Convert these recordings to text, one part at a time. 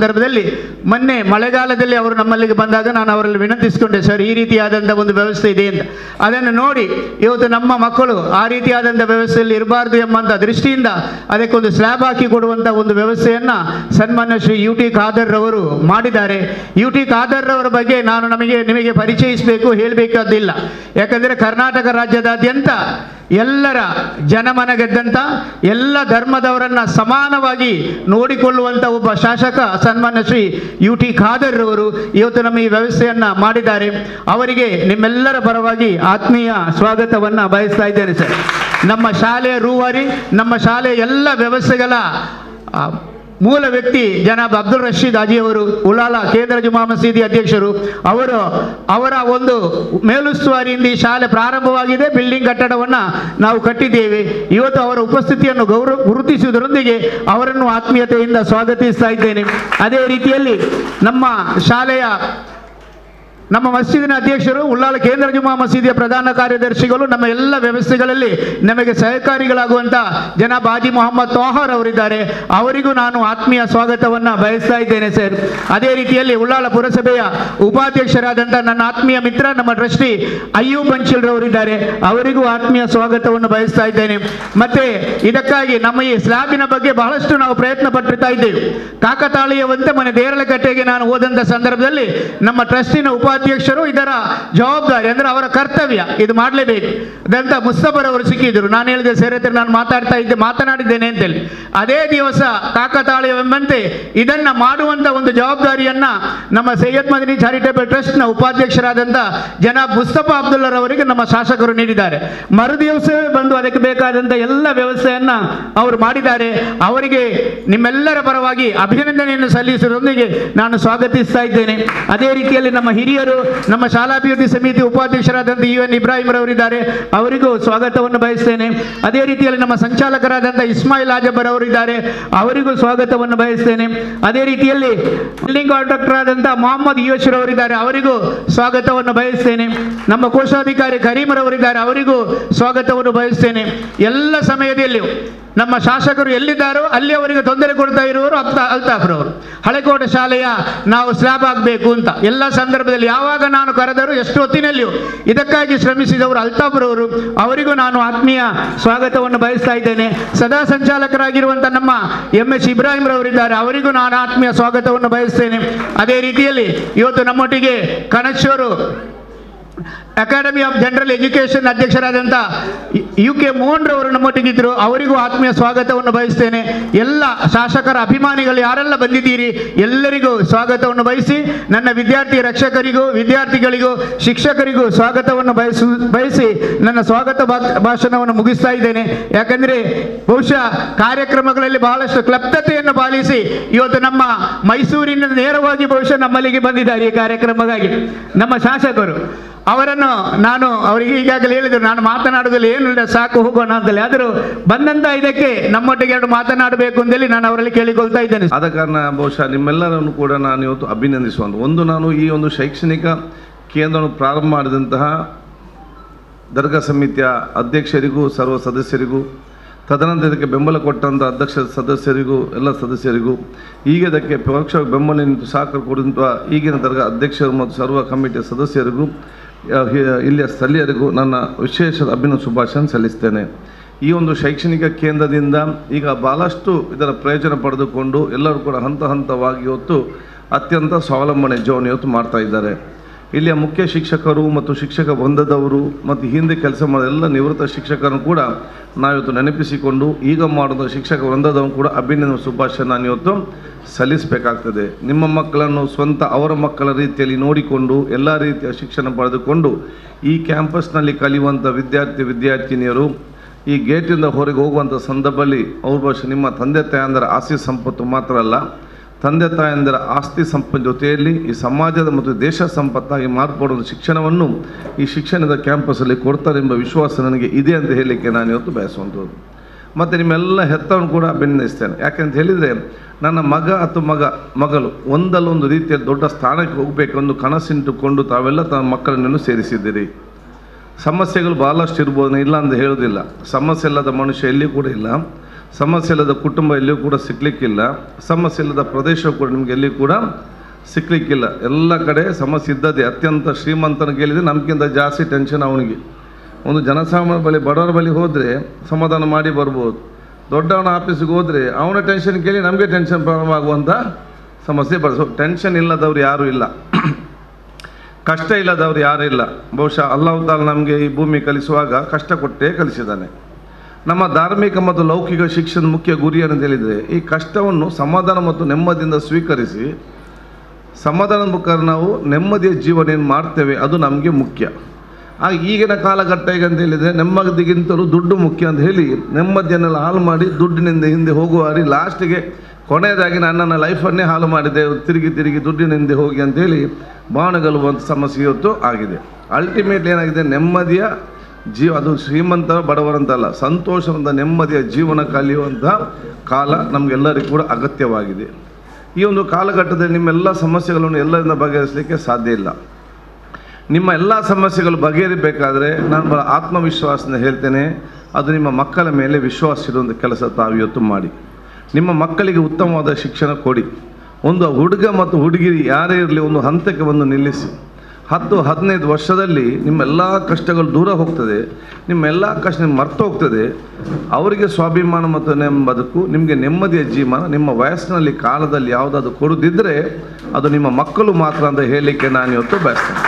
ಸಂದರ್ಭದಲ್ಲಿ ಮೊನ್ನೆ ಮಳೆಗಾಲದಲ್ಲಿ ಅವರು ನಮ್ಮಲ್ಲಿಗೆ ಬಂದಾಗ ನಾನು ಅವರಲ್ಲಿ ವಿನಂತಿಸಿಕೊಂಡೆ ಸರ್ ಈ ರೀತಿಯಾದಂಥ ಒಂದು ವ್ಯವಸ್ಥೆ ಇದೆ ಅಂತ ಅದನ್ನು ನೋಡಿ ಇವತ್ತು ನಮ್ಮ ಮಕ್ಕಳು ಆ ರೀತಿಯಾದಂಥ ವ್ಯವಸ್ಥೆಯಲ್ಲಿ ಇರಬಾರ್ದು ಎಂಬಂಥ ದೃಷ್ಟಿಯಿಂದ ಅದಕ್ಕೊಂದು ಸ್ಲ್ಯಾಬ್ ಹಾಕಿ ಕೊಡುವಂಥ ಒಂದು ವ್ಯವಸ್ಥೆಯನ್ನು ಸನ್ಮಾನ್ಯ ಶ್ರೀ ಯು ಟಿ ಖಾದರ್ ರವರು ಮಾಡಿದ್ದಾರೆ ಯು ಟಿ ಖಾದರ್ ರವರ ಬಗ್ಗೆ ನಾನು ನಮಗೆ ನಿಮಗೆ ಪರಿಚಯಿಸಬೇಕು ಹೇಳಬೇಕಾದಿಲ್ಲ ಯಾಕಂದರೆ ಕರ್ನಾಟಕ ರಾಜ್ಯದಾದ್ಯಂತ ಎಲ್ಲರ ಜನಮನ ಗೆದ್ದಂಥ ಎಲ್ಲ ಧರ್ಮದವರನ್ನ ಸಮಾನವಾಗಿ ನೋಡಿಕೊಳ್ಳುವಂಥ ಒಬ್ಬ ಶಾಸಕ ಸನ್ಮಾನ್ಯ ಶ್ರೀ ಯು ಟಿ ಖಾದರ್ ರವರು ಇವತ್ತು ನಮ್ಮ ಈ ವ್ಯವಸ್ಥೆಯನ್ನ ಮಾಡಿದ್ದಾರೆ ಅವರಿಗೆ ನಿಮ್ಮೆಲ್ಲರ ಪರವಾಗಿ ಆತ್ಮೀಯ ಸ್ವಾಗತವನ್ನು ಬಯಸ್ತಾ ಇದ್ದೇನೆ ಸರ್ ನಮ್ಮ ಶಾಲೆಯ ರೂವಾರಿ ನಮ್ಮ ಶಾಲೆಯ ಎಲ್ಲ ವ್ಯವಸ್ಥೆಗಳ ಆ, ಮೂಲ ವ್ಯಕ್ತಿ ಜನಾಬ್ ಅಬ್ದುಲ್ ರಶೀದ್ ಅಜಿ ಅವರು ಉಲಾಲ ಕೇಂದ್ರ ಜುಮಾ ಮಸೀದಿ ಅಧ್ಯಕ್ಷರು ಅವರು ಅವರ ಒಂದು ಮೇಲುಸ್ತುವಾರಿಯಿಂದ ಈ ಶಾಲೆ ಪ್ರಾರಂಭವಾಗಿದೆ ಬಿಲ್ಡಿಂಗ್ ಕಟ್ಟಡವನ್ನು ನಾವು ಕಟ್ಟಿದ್ದೇವೆ ಇವತ್ತು ಅವರ ಉಪಸ್ಥಿತಿಯನ್ನು ಗೌರವ ಗುರುತಿಸುವುದರೊಂದಿಗೆ ಅವರನ್ನು ಆತ್ಮೀಯತೆಯಿಂದ ಸ್ವಾಗತಿಸ್ತಾ ಇದ್ದೇನೆ ಅದೇ ರೀತಿಯಲ್ಲಿ ನಮ್ಮ ಶಾಲೆಯ ನಮ್ಮ ಮಸೀದಿನ ಅಧ್ಯಕ್ಷರು ಉಳ್ಳಾಲ ಕೇಂದ್ರ ಜುಮಾ ಮಸೀದಿಯ ಪ್ರಧಾನ ಕಾರ್ಯದರ್ಶಿಗಳು ನಮ್ಮ ಎಲ್ಲ ವ್ಯವಸ್ಥೆಗಳಲ್ಲಿ ನಮಗೆ ಸಹಕಾರಿಗಳಾಗುವಂಥ ಜನ ಬಾಜಿ ಮೊಹಮ್ಮದ್ ತೋಹರ್ ಅವರಿದ್ದಾರೆ ಅವರಿಗೂ ನಾನು ಆತ್ಮೀಯ ಸ್ವಾಗತವನ್ನು ಬಯಸ್ತಾ ಇದ್ದೇನೆ ಸರ್ ಅದೇ ರೀತಿಯಲ್ಲಿ ಉಳ್ಳಾಲ ಪುರಸಭೆಯ ಉಪಾಧ್ಯಕ್ಷರಾದಂಥ ನನ್ನ ಆತ್ಮೀಯ ಮಿತ್ರ ನಮ್ಮ ಟ್ರಸ್ಟಿ ಅಯ್ಯೂಬ್ ಬನ್ಶಿಲ್ ರವರಿದ್ದಾರೆ ಅವರಿಗೂ ಆತ್ಮೀಯ ಸ್ವಾಗತವನ್ನು ಬಯಸ್ತಾ ಇದ್ದೇನೆ ಮತ್ತೆ ಇದಕ್ಕಾಗಿ ನಮ್ಮ ಈ ಸ್ಲ್ಯಾಬಿನ ಬಗ್ಗೆ ಬಹಳಷ್ಟು ನಾವು ಪ್ರಯತ್ನ ಪಟ್ಟಿರ್ತಾ ಇದ್ದೇವೆ ಕಾಕತಾಳೀಯವಂತೆ ಮನೆ ದೇರಳಕಟ್ಟೆಗೆ ನಾನು ಹೋದಂಥ ಸಂದರ್ಭದಲ್ಲಿ ನಮ್ಮ ಟ್ರಸ್ಟಿನ ಉಪಾಧ್ಯಕ್ಷರು ಇದರ ಜವಾಬ್ದಾರಿ ಅಂದ್ರೆ ಅವರ ಕರ್ತವ್ಯ ಇದು ಮಾಡಲೇಬೇಕು ಅದಂತ ಮುಸ್ತಫರ್ ಅವರು ಸಿಕ್ಕಿದ್ರು ನಾನು ಹೇಳಿದೆ ಸರ್ ಹತ್ರ ನಾನು ಮಾತಾಡ್ತಾ ಇದ್ದೆ ಮಾತನಾಡಿದ್ದೇನೆ ಅಂತೇಳಿ ಅದೇ ದಿವಸ ಕಾಕತಾಳೀಯವೆಂಬಂತೆ ಇದನ್ನ ಮಾಡುವಂತ ಒಂದು ಜವಾಬ್ದಾರಿಯನ್ನ ನಮ್ಮ ಸೈಯದ್ ಮದನಿ ಚಾರಿಟೇಬಲ್ ಟ್ರಸ್ಟ್ನ ಉಪಾಧ್ಯಕ್ಷರಾದಂಥ ಜನಾಬ್ ಮುಸ್ತಫಾ ಅಬ್ದುಲ್ಲರವರಿಗೆ ನಮ್ಮ ಶಾಸಕರು ನೀಡಿದ್ದಾರೆ ಮರು ದಿವಸವೇ ಬಂದು ಅದಕ್ಕೆ ಬೇಕಾದಂಥ ಎಲ್ಲ ವ್ಯವಸ್ಥೆಯನ್ನ ಅವರು ಮಾಡಿದ್ದಾರೆ ಅವರಿಗೆ ನಿಮ್ಮೆಲ್ಲರ ಪರವಾಗಿ ಅಭಿನಂದನೆಯನ್ನು ಸಲ್ಲಿಸುವುದರೊಂದಿಗೆ ನಾನು ಸ್ವಾಗತಿಸ್ತಾ ಇದ್ದೇನೆ ಅದೇ ರೀತಿಯಲ್ಲಿ ನಮ್ಮ ಹಿರಿಯರು ನಮ್ಮ ಶಾಲಾಭಿವೃದ್ಧಿ ಸಮಿತಿ ಉಪಾಧ್ಯಕ್ಷರಾದಂಥ ಯು ಎನ್ ಇಬ್ರಾಹಿಂ ರವರಿದ್ದಾರೆ ಅವರಿಗೂ ಸ್ವಾಗತವನ್ನು ಬಯಸ್ತೇನೆ ಅದೇ ರೀತಿಯಲ್ಲಿ ನಮ್ಮ ಸಂಚಾಲಕರಾದಂಥ ಇಸ್ಮಾಯಿಲ್ ಆಜಬ್ಬರ್ ಅವರಿದ್ದಾರೆ ಅವರಿಗೂ ಸ್ವಾಗತವನ್ನು ಬಯಸ್ತೇನೆ ಅದೇ ರೀತಿಯಲ್ಲಿ ಬಿಲ್ಡಿಂಗ್ ಕಾಂಟ್ರಾಕ್ಟರ್ ಆದಂಥ ಮೊಹಮ್ಮದ್ ಯೋಶರ್ ಅವರಿದ್ದಾರೆ ಅವರಿಗೂ ಸ್ವಾಗತವನ್ನು ಬಯಸ್ತೇನೆ ನಮ್ಮ ಕೋಶಾಧಿಕಾರಿ ಕರೀಮರವರಿದ್ದಾರೆ ಅವರಿಗೂ ಸ್ವಾಗತವನ್ನು ಬಯಸ್ತೇನೆ ಎಲ್ಲ ಸಮಯದಲ್ಲಿಯೂ ನಮ್ಮ ಶಾಸಕರು ಎಲ್ಲಿದ್ದಾರೋ ಅಲ್ಲಿ ಅವರಿಗೆ ತೊಂದರೆ ಕೊಡ್ತಾ ಇರುವವರು ಅಲ್ತಾ ಅಲ್ತಾಫ್ರವರು ಹಳೆಕೋಟೆ ಶಾಲೆಯ ನಾವು ಸ್ಲ್ಯಾಬ್ ಆಗಬೇಕು ಅಂತ ಎಲ್ಲ ಸಂದರ್ಭದಲ್ಲಿ ಯಾವಾಗ ನಾನು ಕರೆದರೂ ಎಷ್ಟು ಹೊತ್ತಿನಲ್ಲಿಯೂ ಇದಕ್ಕಾಗಿ ಶ್ರಮಿಸಿದವರು ಅಲ್ತಾಫ್ರವರು ಅವರಿಗೂ ನಾನು ಆತ್ಮೀಯ ಸ್ವಾಗತವನ್ನು ಬಯಸ್ತಾ ಇದ್ದೇನೆ ಸದಾ ಸಂಚಾಲಕರಾಗಿರುವಂಥ ನಮ್ಮ ಎಂ ಎಸ್ ಇಬ್ರಾಹಿಂ ರವರಿದ್ದಾರೆ ಅವರಿಗೂ ನಾನು ಆತ್ಮೀಯ ಸ್ವಾಗತವನ್ನು ಬಯಸ್ತೇನೆ ಅದೇ ರೀತಿಯಲ್ಲಿ ಇವತ್ತು ನಮ್ಮೊಟ್ಟಿಗೆ ಕನಶ್ವರು ಅಕಾಡೆಮಿ ಆಫ್ ಜನರಲ್ ಎಜುಕೇಶನ್ ಅಧ್ಯಕ್ಷರಾದಂಥ ಯು ಕೆ ಮೋಹನ್ ರವರು ನಮ್ಮೊಟ್ಟಿಗಿದ್ರು ಅವರಿಗೂ ಆತ್ಮೀಯ ಸ್ವಾಗತವನ್ನು ಬಯಸ್ತೇನೆ ಎಲ್ಲ ಶಾಸಕರ ಅಭಿಮಾನಿಗಳು ಯಾರೆಲ್ಲ ಬಂದಿದ್ದೀರಿ ಎಲ್ಲರಿಗೂ ಸ್ವಾಗತವನ್ನು ಬಯಸಿ ನನ್ನ ವಿದ್ಯಾರ್ಥಿ ರಕ್ಷಕರಿಗೂ ವಿದ್ಯಾರ್ಥಿಗಳಿಗೂ ಶಿಕ್ಷಕರಿಗೂ ಸ್ವಾಗತವನ್ನು ಬಯಸು ಬಯಸಿ ನನ್ನ ಸ್ವಾಗತ ಭಾ- ಭಾಷಣವನ್ನು ಮುಗಿಸ್ತಾ ಇದ್ದೇನೆ ಯಾಕಂದ್ರೆ ಬಹುಶಃ ಕಾರ್ಯಕ್ರಮಗಳಲ್ಲಿ ಬಹಳಷ್ಟು ಕ್ಲಬ್ಧತೆಯನ್ನು ಪಾಲಿಸಿ ಇವತ್ತು ನಮ್ಮ ಮೈಸೂರಿನ ನೇರವಾಗಿ ಬಹುಶಃ ನಮ್ಮಲ್ಲಿಗೆ ಬಂದಿದ್ದಾರೆ ಈ ಕಾರ್ಯಕ್ರಮಗಾಗಿ ನಮ್ಮ ಶಾಸಕರು ಅವರನ್ನು ನಾನು ಅವರಿಗೆ ಈಗಾಗಲೇ ಹೇಳಿದರು ನಾನು ಮಾತನಾಡುವುದಿಲ್ಲ ಏನಿಲ್ಲ ಸಾಕು ಹೋಗೋಣ ಅಂತೇಳಿ ಆದರೂ ಬಂದಂತ ಇದಕ್ಕೆ ನಮ್ಮೊಟ್ಟಿಗೆ ಎರಡು ಮಾತನಾಡಬೇಕು ಅಂತೇಳಿ ನಾನು ಅವರಲ್ಲಿ ಕೇಳಿಕೊಳ್ತಾ ಇದ್ದೇನೆ ಆದ ಕಾರಣ ಬಹುಶಃ ನಿಮ್ಮೆಲ್ಲರನ್ನು ಕೂಡ ನಾನು ಇವತ್ತು ಅಭಿನಂದಿಸುವಂತ ಒಂದು ನಾನು ಈ ಒಂದು ಶೈಕ್ಷಣಿಕ ಕೇಂದ್ರವನ್ನು ಪ್ರಾರಂಭ ಮಾಡಿದಂತಹ ದರ್ಗಾ ಸಮಿತಿಯ ಅಧ್ಯಕ್ಷರಿಗೂ ಸರ್ವ ಸದಸ್ಯರಿಗೂ ತದನಂತರ ಇದಕ್ಕೆ ಬೆಂಬಲ ಕೊಟ್ಟಂಥ ಅಧ್ಯಕ್ಷ ಸದಸ್ಯರಿಗೂ ಎಲ್ಲ ಸದಸ್ಯರಿಗೂ ಈಗ ಇದಕ್ಕೆ ಪರೋಕ್ಷ ಬೆಂಬಲ ನಿಂತು ಸಹಕಾರ ಕೊಡುವಂಥ ಈಗಿನ ದರ್ಗಾ ಅಧ್ಯಕ್ಷರು ಮತ್ತು ಸರ್ವ ಕಮಿಟಿಯ ಸದಸ್ಯರಿಗೂ ಆ, ಹಿ- ಇಲ್ಲಿಯ ಸ್ಥಳೀಯರಿಗೂ ನನ್ನ ವಿಶೇಷ ಅಭಿನವ ಶುಭಾಶಯ ಸಲ್ಲಿಸ್ತೇನೆ ಈ ಒಂದು ಶೈಕ್ಷಣಿಕ ಕೇಂದ್ರದಿಂದ ಈಗ ಭಾಳಷ್ಟು ಇದರ ಪ್ರಯೋಜನ ಪಡೆದುಕೊಂಡು ಎಲ್ಲರೂ ಕೂಡ ಹಂತ ಹಂತವಾಗಿ ಇವತ್ತು ಅತ್ಯಂತ ಸ್ವಾವಲಂಬನೆ ಜೀವನ ಇವತ್ತು ಮಾಡ್ತಾ ಇದ್ದಾರೆ ಇಲ್ಲಿಯ ಮುಖ್ಯ ಶಿಕ್ಷಕರು ಮತ್ತು ಶಿಕ್ಷಕ ವೃಂದದವರು ಮತ್ತು ಹಿಂದೆ ಕೆಲಸ ಮಾಡಿದ ಎಲ್ಲ ನಿವೃತ್ತ ಶಿಕ್ಷಕರನ್ನು ಕೂಡ ನಾವಿವತ್ತು ನೆನಪಿಸಿಕೊಂಡು ಈಗ ಮಾಡುವ ಶಿಕ್ಷಕ ವೃಂದದವರು ಕೂಡ ಅಭಿನಂದನೆ ಶುಭಾಶಯ ನಾನು ಇವತ್ತು ಸಲ್ಲಿಸಬೇಕಾಗ್ತದೆ ನಿಮ್ಮ ಮಕ್ಕಳನ್ನು ಸ್ವಂತ ಅವರ ಮಕ್ಕಳ ರೀತಿಯಲ್ಲಿ ನೋಡಿಕೊಂಡು ಎಲ್ಲ ರೀತಿಯ ಶಿಕ್ಷಣ ಪಡೆದುಕೊಂಡು ಈ ಕ್ಯಾಂಪಸ್ನಲ್ಲಿ ಕಲಿಯುವಂಥ ವಿದ್ಯಾರ್ಥಿ ವಿದ್ಯಾರ್ಥಿನಿಯರು ಈ ಗೇಟಿಂದ ಹೊರಗೆ ಹೋಗುವಂಥ ಸಂದರ್ಭದಲ್ಲಿ ಅವ್ರ ಬಹುಶಃ ನಿಮ್ಮ ತಂದೆ ತಾಯಂದರ ಆಸ್ತಿ ಸಂಪತ್ತು ಮಾತ್ರ ಅಲ್ಲ ತಂದೆ ತಾಯಂದರ ಆಸ್ತಿ ಸಂಪತ್ತು ಜೊತೆಯಲ್ಲಿ ಈ ಸಮಾಜದ ಮತ್ತು ದೇಶ ಸಂಪತ್ತಾಗಿ ಮಾರ್ಪಡುವ ಶಿಕ್ಷಣವನ್ನು ಈ ಶಿಕ್ಷಣದ ಕ್ಯಾಂಪಸ್ಸಲ್ಲಿ ಕೊಡ್ತಾರೆ ಎಂಬ ವಿಶ್ವಾಸ ನನಗೆ ಇದೆ ಅಂತ ಹೇಳಲಿಕ್ಕೆ ನಾನು ಇವತ್ತು ಬಯಸುವಂಥದ್ದು ಮತ್ತು ನಿಮ್ಮೆಲ್ಲ ಹೆತ್ತವನ್ನು ಕೂಡ ಅಭಿನಂದಿಸ್ತೇನೆ ಯಾಕೆಂತ ಹೇಳಿದರೆ ನನ್ನ ಮಗ ಅಥವಾ ಮಗ ಮಗಳು ಒಂದಲ್ಲೊಂದು ರೀತಿಯಲ್ಲಿ ದೊಡ್ಡ ಸ್ಥಾನಕ್ಕೆ ಹೋಗಬೇಕೆಂದು ಕನಸಿಟ್ಟುಕೊಂಡು ತಾವೆಲ್ಲ ತಮ್ಮ ಮಕ್ಕಳನ್ನೆಲ್ಲ ಸೇರಿಸಿದ್ದೀರಿ ಸಮಸ್ಯೆಗಳು ಭಾಳಷ್ಟು ಇರ್ಬೋದು ಇಲ್ಲ ಅಂತ ಹೇಳೋದಿಲ್ಲ ಸಮಸ್ಯೆ ಇಲ್ಲದ ಮನುಷ್ಯ ಎಲ್ಲಿ ಕೂಡ ಇಲ್ಲ ಸಮಸ್ಯೆ ಇಲ್ಲದ ಕುಟುಂಬ ಎಲ್ಲಿಯೂ ಕೂಡ ಸಿಕ್ಕಲಿಕ್ಕಿಲ್ಲ ಸಮಸ್ಯೆ ಇಲ್ಲದ ಪ್ರದೇಶ ಕೂಡ ನಿಮ್ಗೆ ಎಲ್ಲಿಯೂ ಕೂಡ ಸಿಕ್ಕಲಿಕ್ಕಿಲ್ಲ ಎಲ್ಲ ಕಡೆ ಸಮಸ್ಯೆ ಇದ್ದದೆ ಅತ್ಯಂತ ಶ್ರೀಮಂತನ ಕೇಳಿದರೆ ನಮಗಿಂತ ಜಾಸ್ತಿ ಟೆನ್ಷನ್ ಅವನಿಗೆ ಒಂದು ಜನಸಾಮಾನ್ಯ ಬಳಿ ಬಡವರ ಬಳಿ ಹೋದರೆ ಸಮಾಧಾನ ಮಾಡಿ ಬರ್ಬೋದು ದೊಡ್ಡವನ ಆಫೀಸಿಗೆ ಹೋದರೆ ಅವನ ಟೆನ್ಷನ್ ಕೇಳಿ ನಮಗೆ ಟೆನ್ಷನ್ ಪ್ರಾರಂಭ ಆಗುವಂಥ ಸಮಸ್ಯೆ ಬರ್ ಸೊ ಟೆನ್ಷನ್ ಇಲ್ಲದವ್ರು ಯಾರೂ ಇಲ್ಲ ಕಷ್ಟ ಇಲ್ಲದವ್ರು ಯಾರೂ ಇಲ್ಲ ಬಹುಶಃ ಅಲ್ಲಾಹು ತಾಲ ನಮಗೆ ಈ ಭೂಮಿ ಕಲಿಸುವಾಗ ಕಷ್ಟ ಕೊಟ್ಟೇ ಕಲಿಸಿದ್ದಾನೆ ನಮ್ಮ ಧಾರ್ಮಿಕ ಮತ್ತು ಲೌಕಿಕ ಶಿಕ್ಷಣದ ಮುಖ್ಯ ಗುರಿ ಅಂತ ಹೇಳಿದರೆ ಈ ಕಷ್ಟವನ್ನು ಸಮಾಧಾನ ಮತ್ತು ನೆಮ್ಮದಿಯಿಂದ ಸ್ವೀಕರಿಸಿ ಸಮಾಧಾನದ ಮುಖಾಂತರ ನಾವು ನೆಮ್ಮದಿಯ ಜೀವನ ಏನು ಮಾಡ್ತೇವೆ ಅದು ನಮಗೆ ಮುಖ್ಯ ಆಗ ಈಗಿನ ಕಾಲಘಟ್ಟ ಈಗ ಅಂತ ಹೇಳಿದರೆ ನೆಮ್ಮದಿಗಿಂತಲೂ ದುಡ್ಡು ಮುಖ್ಯ ಅಂತ ಹೇಳಿ ನೆಮ್ಮದಿಯನ್ನೆಲ್ಲ ಹಾಳು ಮಾಡಿ ದುಡ್ಡಿನಿಂದ ಹಿಂದೆ ಹೋಗುವಾರಿ ಲಾಸ್ಟಿಗೆ ಕೊನೆಯದಾಗಿ ನನ್ನನ್ನು ಲೈಫನ್ನೇ ಹಾಳು ಮಾಡಿದೆ ತಿರುಗಿ ತಿರುಗಿ ದುಡ್ಡಿನ ಹಿಂದೆ ಹೋಗಿ ಅಂತೇಳಿ ಬಾಣಗಲುವಂಥ ಸಮಸ್ಯೆ ಇವತ್ತು ಆಗಿದೆ ಅಲ್ಟಿಮೇಟ್ಲಿ ಏನಾಗಿದೆ ನೆಮ್ಮದಿಯ ಜೀವ ಅದು ಶ್ರೀಮಂತರ ಬಡವರಂತಲ್ಲ ಸಂತೋಷವಂತ ನೆಮ್ಮದಿಯ ಜೀವನ ಕಲಿಯುವಂಥ ಕಾಲ ನಮಗೆಲ್ಲರಿಗೂ ಕೂಡ ಅಗತ್ಯವಾಗಿದೆ ಈ ಒಂದು ಕಾಲಘಟ್ಟದಲ್ಲಿ ನಿಮ್ಮೆಲ್ಲ ಸಮಸ್ಯೆಗಳನ್ನು ಎಲ್ಲರಿಂದ ಬಗೆಹರಿಸಲಿಕ್ಕೆ ಸಾಧ್ಯ ಇಲ್ಲ ನಿಮ್ಮ ಎಲ್ಲ ಸಮಸ್ಯೆಗಳು ಬಗೆಹರಿಬೇಕಾದ್ರೆ ನಾನು ಬಹಳ ಆತ್ಮವಿಶ್ವಾಸದಿಂದ ಹೇಳ್ತೇನೆ ಅದು ನಿಮ್ಮ ಮಕ್ಕಳ ಮೇಲೆ ವಿಶ್ವಾಸ ಇಡುವಂಥ ಕೆಲಸ ತಾವು ಇವತ್ತು ಮಾಡಿ ನಿಮ್ಮ ಮಕ್ಕಳಿಗೆ ಉತ್ತಮವಾದ ಶಿಕ್ಷಣ ಕೊಡಿ ಒಂದು ಹುಡುಗ ಮತ್ತು ಹುಡುಗಿರಿ ಯಾರೇ ಇರಲಿ ಒಂದು ಹಂತಕ್ಕೆ ಬಂದು ನಿಲ್ಲಿಸಿ ಹತ್ತು ಹದಿನೈದು ವರ್ಷದಲ್ಲಿ ನಿಮ್ಮೆಲ್ಲ ಕಷ್ಟಗಳು ದೂರ ಹೋಗ್ತದೆ ನಿಮ್ಮೆಲ್ಲ ಕಷ್ಟ ನಿಮ್ಗೆ ಮರ್ತು ಹೋಗ್ತದೆ ಅವರಿಗೆ ಸ್ವಾಭಿಮಾನ ಮತ್ತು ನೆಮ್ಮ ಬದುಕು ನಿಮಗೆ ನೆಮ್ಮದಿಯ ಜೀವನ ನಿಮ್ಮ ವಯಸ್ಸಿನಲ್ಲಿ ಕಾಲದಲ್ಲಿ ಯಾವುದಾದ್ರು ಕೊಡುದಿದ್ದರೆ ಅದು ನಿಮ್ಮ ಮಕ್ಕಳು ಮಾತ್ರ ಅಂತ ಹೇಳಲಿಕ್ಕೆ ನಾನು ಇವತ್ತು ಬಯಸ್ತೇನೆ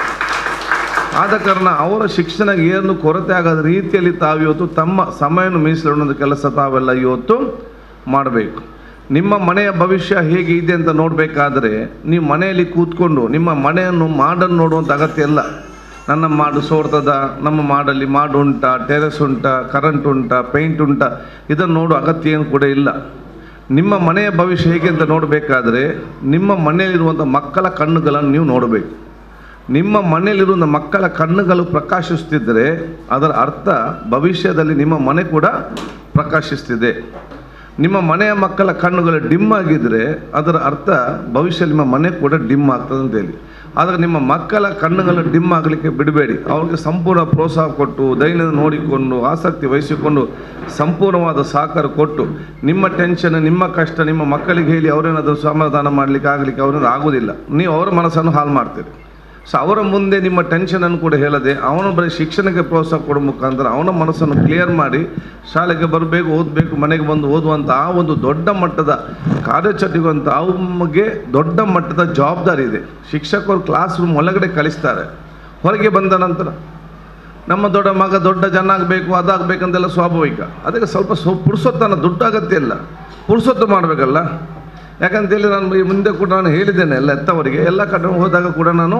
ಆದ ಕಾರಣ ಅವರ ಶಿಕ್ಷಣಕ್ಕೆ ಏನು ಕೊರತೆ ಆಗದ ರೀತಿಯಲ್ಲಿ ತಾವಿವತ್ತು ತಮ್ಮ ಸಮಯವನ್ನು ಮೀಸಲಿಡುವಂಥ ಕೆಲಸ ತಾವೆಲ್ಲ ಇವತ್ತು ಮಾಡಬೇಕು ನಿಮ್ಮ ಮನೆಯ ಭವಿಷ್ಯ ಹೇಗೆ ಇದೆ ಅಂತ ನೋಡಬೇಕಾದ್ರೆ ನೀವು ಮನೆಯಲ್ಲಿ ಕೂತ್ಕೊಂಡು ನಿಮ್ಮ ಮನೆಯನ್ನು ಮಾಡನ್ನು ನೋಡುವಂಥ ಅಗತ್ಯ ಇಲ್ಲ ನನ್ನ ಮಾಡು ಸೋರ್ತದ ನಮ್ಮ ಮಾಡಲ್ಲಿ ಮಾಡು ಉಂಟಾ ಟೆರೆಸ್ ಉಂಟಾ ಕರೆಂಟ್ ಉಂಟಾ ಪೇಂಟ್ ಉಂಟಾ ಇದನ್ನು ನೋಡೋ ಅಗತ್ಯ ಏನು ಕೂಡ ಇಲ್ಲ ನಿಮ್ಮ ಮನೆಯ ಭವಿಷ್ಯ ಹೇಗೆ ಅಂತ ನೋಡಬೇಕಾದ್ರೆ ನಿಮ್ಮ ಮನೆಯಲ್ಲಿರುವಂಥ ಮಕ್ಕಳ ಕಣ್ಣುಗಳನ್ನು ನೀವು ನೋಡಬೇಕು ನಿಮ್ಮ ಮನೆಯಲ್ಲಿರುವ ಮಕ್ಕಳ ಕಣ್ಣುಗಳು ಪ್ರಕಾಶಿಸ್ತಿದ್ದರೆ ಅದರ ಅರ್ಥ ಭವಿಷ್ಯದಲ್ಲಿ ನಿಮ್ಮ ಮನೆ ಕೂಡ ಪ್ರಕಾಶಿಸ್ತಿದೆ ನಿಮ್ಮ ಮನೆಯ ಮಕ್ಕಳ ಕಣ್ಣುಗಳು ಡಿಮ್ ಆಗಿದ್ದರೆ ಅದರ ಅರ್ಥ ಭವಿಷ್ಯ ನಿಮ್ಮ ಮನೆ ಕೂಡ ಡಿಮ್ ಆಗ್ತದೆ ಅಂತ ಹೇಳಿ ಆದರೆ ನಿಮ್ಮ ಮಕ್ಕಳ ಕಣ್ಣುಗಳು ಡಿಮ್ ಆಗಲಿಕ್ಕೆ ಬಿಡಬೇಡಿ ಅವ್ರಿಗೆ ಸಂಪೂರ್ಣ ಪ್ರೋತ್ಸಾಹ ಕೊಟ್ಟು ದೈನಂದಿನ ನೋಡಿಕೊಂಡು ಆಸಕ್ತಿ ವಹಿಸಿಕೊಂಡು ಸಂಪೂರ್ಣವಾದ ಸಹಕಾರ ಕೊಟ್ಟು ನಿಮ್ಮ ಟೆನ್ಷನ್ ನಿಮ್ಮ ಕಷ್ಟ ನಿಮ್ಮ ಮಕ್ಕಳಿಗೆ ಹೇಳಿ ಅವರೇನಾದರೂ ಸಮಾಧಾನ ಮಾಡಲಿಕ್ಕೆ ಆಗಲಿಕ್ಕೆ ಅವರಿಂದ ಆಗೋದಿಲ್ಲ ನೀವು ಅವರ ಮನಸ್ಸನ್ನು ಹಾಳು ಮಾಡ್ತೀರಿ ಸೊ ಅವರ ಮುಂದೆ ನಿಮ್ಮ ಟೆನ್ಷನನ್ನು ಕೂಡ ಹೇಳದೆ ಅವನು ಬರೀ ಶಿಕ್ಷಣಕ್ಕೆ ಪ್ರೋತ್ಸಾಹ ಕೊಡೋ ಮುಖಾಂತರ ಅವನ ಮನಸ್ಸನ್ನು ಕ್ಲಿಯರ್ ಮಾಡಿ ಶಾಲೆಗೆ ಬರಬೇಕು ಓದಬೇಕು ಮನೆಗೆ ಬಂದು ಓದುವಂಥ ಆ ಒಂದು ದೊಡ್ಡ ಮಟ್ಟದ ಕಾರ್ಯಚಟುವಂಥ ಅವಮಗೆ ದೊಡ್ಡ ಮಟ್ಟದ ಜವಾಬ್ದಾರಿ ಇದೆ ಶಿಕ್ಷಕರು ಕ್ಲಾಸ್ ರೂಮ್ ಒಳಗಡೆ ಕಲಿಸ್ತಾರೆ ಹೊರಗೆ ಬಂದ ನಂತರ ನಮ್ಮ ದೊಡ್ಡ ಮಗ ದೊಡ್ಡ ಜನಾಗಬೇಕು ಅದಾಗಬೇಕಂತೆಲ್ಲ ಸ್ವಾಭಾವಿಕ ಅದಕ್ಕೆ ಸ್ವಲ್ಪ ಸ್ವ ಪುರುಸೊತ್ತನ ದುಡ್ಡು ಅಗತ್ಯ ಇಲ್ಲ ಪುರುಸೊತ್ತು ಮಾಡಬೇಕಲ್ಲ ಯಾಕಂತೇಳಿ ನಾನು ಈ ಮುಂದೆ ಕೂಡ ನಾನು ಹೇಳಿದ್ದೇನೆ ಎಲ್ಲ ಎತ್ತವರಿಗೆ ಎಲ್ಲ ಕಡೆ ಹೋದಾಗ ಕೂಡ ನಾನು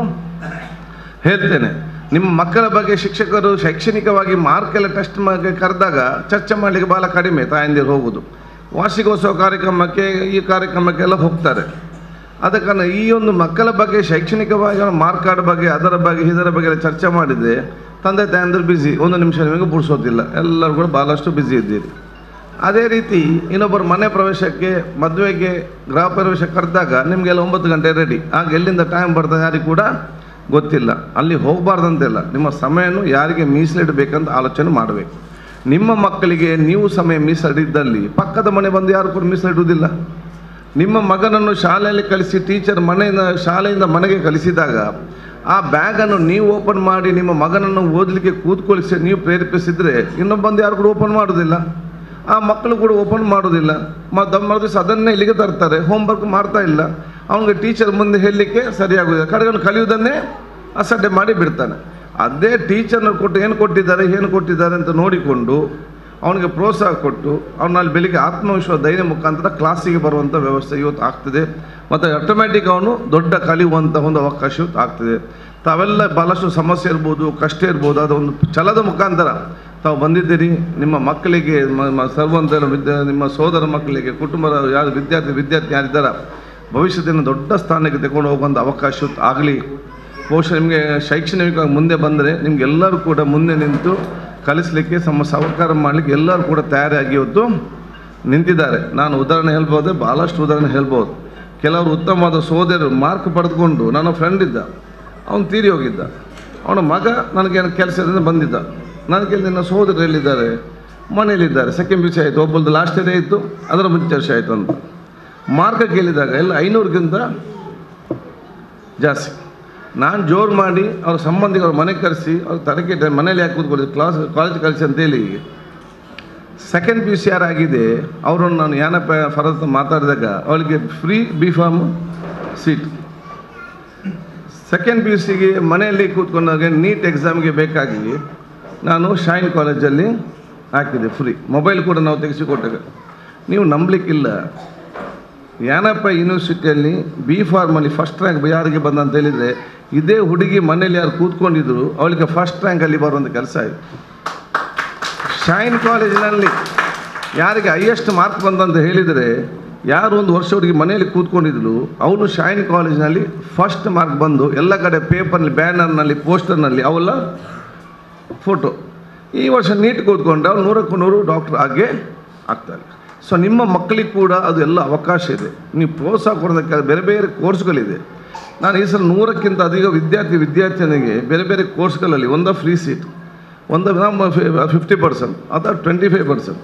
ಹೇಳ್ತೇನೆ ನಿಮ್ಮ ಮಕ್ಕಳ ಬಗ್ಗೆ ಶಿಕ್ಷಕರು ಶೈಕ್ಷಣಿಕವಾಗಿ ಮಾರ್ಕ್ ಎಲ್ಲ ಟೆಸ್ಟ್ ಮಾಡಿ ಕರೆದಾಗ ಚರ್ಚೆ ಮಾಡಲಿಕ್ಕೆ ಭಾಳ ಕಡಿಮೆ ತಾಯಂದಿರು ಹೋಗೋದು ವಾರ್ಷಿಕೋತ್ಸವ ಕಾರ್ಯಕ್ರಮಕ್ಕೆ ಈ ಕಾರ್ಯಕ್ರಮಕ್ಕೆಲ್ಲ ಹೋಗ್ತಾರೆ ಆದ ಕಾರಣ ಈ ಒಂದು ಮಕ್ಕಳ ಬಗ್ಗೆ ಶೈಕ್ಷಣಿಕವಾಗಿ ಅವರ ಮಾರ್ಕ್ ಕಾರ್ಡ್ ಬಗ್ಗೆ ಅದರ ಬಗ್ಗೆ ಇದರ ಬಗ್ಗೆ ಎಲ್ಲ ಚರ್ಚೆ ಮಾಡಿದರೆ ತಂದೆ ತಾಯಂದಿರು ಬ್ಯುಸಿ ಒಂದು ನಿಮಿಷ ನಿಮಗೆ ಬಿಡಿಸೋದಿಲ್ಲ ಎಲ್ಲರೂ ಕೂಡ ಭಾಳಷ್ಟು ಬ್ಯುಸಿ ಇದ್ದೀರಿ ಅದೇ ರೀತಿ ಇನ್ನೊಬ್ಬರು ಮನೆ ಪ್ರವೇಶಕ್ಕೆ ಮದುವೆಗೆ ಗೃಹ ಪ್ರವೇಶ ಕರೆದಾಗ ನಿಮಗೆಲ್ಲ ಒಂಬತ್ತು ಗಂಟೆ ರೆಡಿ ಆಗ ಎಲ್ಲಿಂದ ಟೈಮ್ ಬರ್ತದೆ ಯಾರಿಗೂ ಕೂಡ ಗೊತ್ತಿಲ್ಲ ಅಲ್ಲಿ ಹೋಗಬಾರ್ದಂತೆಲ್ಲ ನಿಮ್ಮ ಸಮಯವನ್ನು ಯಾರಿಗೆ ಮೀಸಲಿಡಬೇಕಂತ ಆಲೋಚನೆ ಮಾಡಬೇಕು ನಿಮ್ಮ ಮಕ್ಕಳಿಗೆ ನೀವು ಸಮಯ ಮೀಸಲಿದ್ದಲ್ಲಿ ಪಕ್ಕದ ಮನೆ ಬಂದು ಯಾರು ಕೂಡ ಮೀಸಲಿಡುವುದಿಲ್ಲ ನಿಮ್ಮ ಮಗನನ್ನು ಶಾಲೆಯಲ್ಲಿ ಕಳಿಸಿ ಟೀಚರ್ ಮನೆಯಿಂದ ಶಾಲೆಯಿಂದ ಮನೆಗೆ ಕಳಿಸಿದಾಗ ಆ ಬ್ಯಾಗನ್ನು ನೀವು ಓಪನ್ ಮಾಡಿ ನಿಮ್ಮ ಮಗನನ್ನು ಓದಲಿಕ್ಕೆ ಕೂತ್ಕೊಳಿಸಿ ನೀವು ಪ್ರೇರೇಪಿಸಿದರೆ ಇನ್ನೊಬ್ಬಂದು ಯಾರು ಕೂಡ ಓಪನ್ ಮಾಡೋದಿಲ್ಲ ಆ ಮಕ್ಕಳು ಕೂಡ ಓಪನ್ ಮಾಡೋದಿಲ್ಲ ಮತ್ತು ದಿವಸ ಅದನ್ನೇ ಇಲ್ಲಿಗೆ ತರ್ತಾರೆ ಹೋಮ್ವರ್ಕ್ ಮಾಡ್ತಾ ಇಲ್ಲ ಅವನಿಗೆ ಟೀಚರ್ ಮುಂದೆ ಹೇಳಲಿಕ್ಕೆ ಸರಿಯಾಗೋದಿಲ್ಲ ಕಡೆಗಳನ್ನು ಕಲಿಯುವುದನ್ನೇ ಅಸಡ್ಡೆ ಮಾಡಿ ಬಿಡ್ತಾನೆ ಅದೇ ಟೀಚರ್ನ ಕೊಟ್ಟು ಏನು ಕೊಟ್ಟಿದ್ದಾರೆ ಏನು ಕೊಟ್ಟಿದ್ದಾರೆ ಅಂತ ನೋಡಿಕೊಂಡು ಅವನಿಗೆ ಪ್ರೋತ್ಸಾಹ ಕೊಟ್ಟು ಅವನಲ್ಲಿ ಬೆಳಿಗ್ಗೆ ಆತ್ಮವಿಶ್ವಾಸ ಧೈರ್ಯ ಮುಖಾಂತರ ಕ್ಲಾಸಿಗೆ ಬರುವಂಥ ವ್ಯವಸ್ಥೆ ಇವತ್ತು ಆಗ್ತದೆ ಮತ್ತು ಆಟೋಮ್ಯಾಟಿಕ್ ಅವನು ದೊಡ್ಡ ಕಲಿಯುವಂಥ ಒಂದು ಅವಕಾಶ ಇವತ್ತು ಆಗ್ತದೆ ತಾವೆಲ್ಲ ಭಾಳಷ್ಟು ಸಮಸ್ಯೆ ಇರ್ಬೋದು ಕಷ್ಟ ಇರ್ಬೋದು ಅದೊಂದು ಛಲದ ಮುಖಾಂತರ ತಾವು ಬಂದಿದ್ದೀರಿ ನಿಮ್ಮ ಮಕ್ಕಳಿಗೆ ಮ- ಮ- ಸರ್ವಂತರ ವಿದ್ಯಾ ನಿಮ್ಮ ಸೋದರ ಮಕ್ಕಳಿಗೆ ಕುಟುಂಬದ ಯಾರು ವಿದ್ಯಾರ್ಥಿ ವಿದ್ಯಾರ್ಥಿ ಯಾರಿದ್ದಾರ ಭವಿಷ್ಯದಿಂದ ದೊಡ್ಡ ಸ್ಥಾನಕ್ಕೆ ತಗೊಂಡು ಹೋಗುವಂಥ ಅವಕಾಶ ಆಗಲಿ ಬಹುಶಃ ನಿಮಗೆ ಶೈಕ್ಷಣಿಕ ಮುಂದೆ ಬಂದರೆ ನಿಮಗೆಲ್ಲರೂ ಕೂಡ ಮುಂದೆ ನಿಂತು ಕಲಿಸಲಿಕ್ಕೆ ಸಮ ಸಹಕಾರ ಮಾಡಲಿಕ್ಕೆ ಎಲ್ಲರೂ ಕೂಡ ತಯಾರಾಗಿ ಇವತ್ತು ನಿಂತಿದ್ದಾರೆ ನಾನು ಉದಾಹರಣೆ ಹೇಳ್ಬೋದು ಭಾಳಷ್ಟು ಉದಾಹರಣೆ ಹೇಳ್ಬೋದು ಕೆಲವರು ಉತ್ತಮವಾದ ಸೋದರರು ಮಾರ್ಕ್ ಪಡೆದುಕೊಂಡು ನನ್ನ ಫ್ರೆಂಡ್ ಇದ್ದ ಅವನು ತೀರಿ ಹೋಗಿದ್ದ ಅವನ ಮಗ ನನಗೇನು ಕೆಲಸದಿಂದ ಬಂದಿದ್ದ ನಾನು ಕೇಳಿದೆ ನಿನ್ನ ಸೋದರರು ಎಲ್ಲಿದ್ದಾರೆ ಮನೇಲಿದ್ದಾರೆ ಸೆಕೆಂಡ್ ಪಿ ಯು ಸಿ ಆಯಿತು ಒಬ್ಬರದ್ದು ಲಾಸ್ಟ್ ಇಯರ್ ಇತ್ತು ಅದರ ಮುಂಚೆ ವರ್ಷ ಆಯಿತು ಅಂತ ಮಾರ್ಕ ಕೇಳಿದಾಗ ಎಲ್ಲ ಐನೂರಿಗಿಂತ ಜಾಸ್ತಿ ನಾನು ಜೋರು ಮಾಡಿ ಅವ್ರ ಸಂಬಂಧಿಕರ ಮನೆಗೆ ಕರೆಸಿ ಅವ್ರ ತರಕೆ ಟೈಮ್ ಮನೇಲಿ ಯಾಕೆ ಕೂತ್ಕೊಳ್ಳಿ ಕ್ಲಾಸ್ ಕಾಲೇಜ್ ಕಳಿಸಿ ಅಂತೇಳಿ ಸೆಕೆಂಡ್ ಪಿ ಯು ಸಿ ಆಗಿದೆ ಅವರನ್ನು ನಾನು ಏನಪ್ಪ ಫರತ್ ಮಾತಾಡಿದಾಗ ಅವಳಿಗೆ free B Pharm seat second P U ಸಿಗೆ ಮನೆಯಲ್ಲಿ ಕೂತ್ಕೊಂಡಾಗ ನೀಟ್ ಎಕ್ಸಾಮ್ಗೆ ಬೇಕಾಗಿ ನಾನು ಶೈನ್ ಕಾಲೇಜಲ್ಲಿ ಹಾಕಿದೆ ಫ್ರೀ ಮೊಬೈಲ್ ಕೂಡ ನಾವು ತೆಗೆಸಿಕೊಟ್ಟಾಗ ನೀವು ನಂಬಲಿಕ್ಕಿಲ್ಲ ಯಾನಪ್ಪ ಯೂನಿವರ್ಸಿಟಿಯಲ್ಲಿ ಬಿ ಫಾರ್ಮಲ್ಲಿ ಫಸ್ಟ್ ರ್ಯಾಂಕ್ ಯಾರಿಗೆ ಬಂದ ಅಂತ ಹೇಳಿದರೆ ಇದೇ ಹುಡುಗಿ ಮನೇಲಿ ಯಾರು ಕೂತ್ಕೊಂಡಿದ್ರು ಅವಳಿಗೆ ಫಸ್ಟ್ ರ್ಯಾಂಕಲ್ಲಿ ಬರುವಂಥ ಕೆಲಸ ಆಯಿತು ಶೈನ್ ಕಾಲೇಜಿನಲ್ಲಿ ಯಾರಿಗೆ ಹೈಯೆಸ್ಟ್ ಮಾರ್ಕ್ ಬಂದಂತ ಹೇಳಿದರೆ ಯಾರು ಒಂದು ವರ್ಷ ಹುಡುಗಿ ಮನೆಯಲ್ಲಿ ಕೂತ್ಕೊಂಡಿದ್ರು ಅವನು ಶೈನ್ ಕಾಲೇಜಿನಲ್ಲಿ ಫಸ್ಟ್ ಮಾರ್ಕ್ ಬಂದು ಎಲ್ಲ ಕಡೆ ಪೇಪರ್ನಲ್ಲಿ ಬ್ಯಾನರ್ನಲ್ಲಿ ಪೋಸ್ಟರ್ನಲ್ಲಿ ಅವೆಲ್ಲ ಫೋಟೋ ಈ ವರ್ಷ ನೀಟ್ ಕೂತ್ಕೊಂಡು ಅವ್ರು ನೂರಕ್ಕೂ ನೂರು ಡಾಕ್ಟರ್ ಆಗೇ ಆಗ್ತಾರೆ ಸೊ ನಿಮ್ಮ ಮಕ್ಕಳಿಗೆ ಕೂಡ ಅದು ಎಲ್ಲ ಅವಕಾಶ ಇದೆ ನೀವು ಪ್ರೋತ್ಸಾಹ ಕೊಡೋದಕ್ಕೆ ಬೇರೆ ಬೇರೆ ಕೋರ್ಸ್ಗಳಿದೆ ನಾನು ಈ ಸಲ ನೂರಕ್ಕಿಂತ ಅಧಿಕ ವಿದ್ಯಾರ್ಥಿ ವಿದ್ಯಾರ್ಥಿನಿಗೆ ಬೇರೆ ಬೇರೆ ಕೋರ್ಸ್ಗಳಲ್ಲಿ ಒಂದ ಫ್ರೀ ಸೀಟ್ ಒಂದು ನಮ್ಮ ಫಿಫ್ಟಿ ಪರ್ಸೆಂಟ್ ಅಥವಾ ಟ್ವೆಂಟಿ ಫೈವ್ ಪರ್ಸೆಂಟ್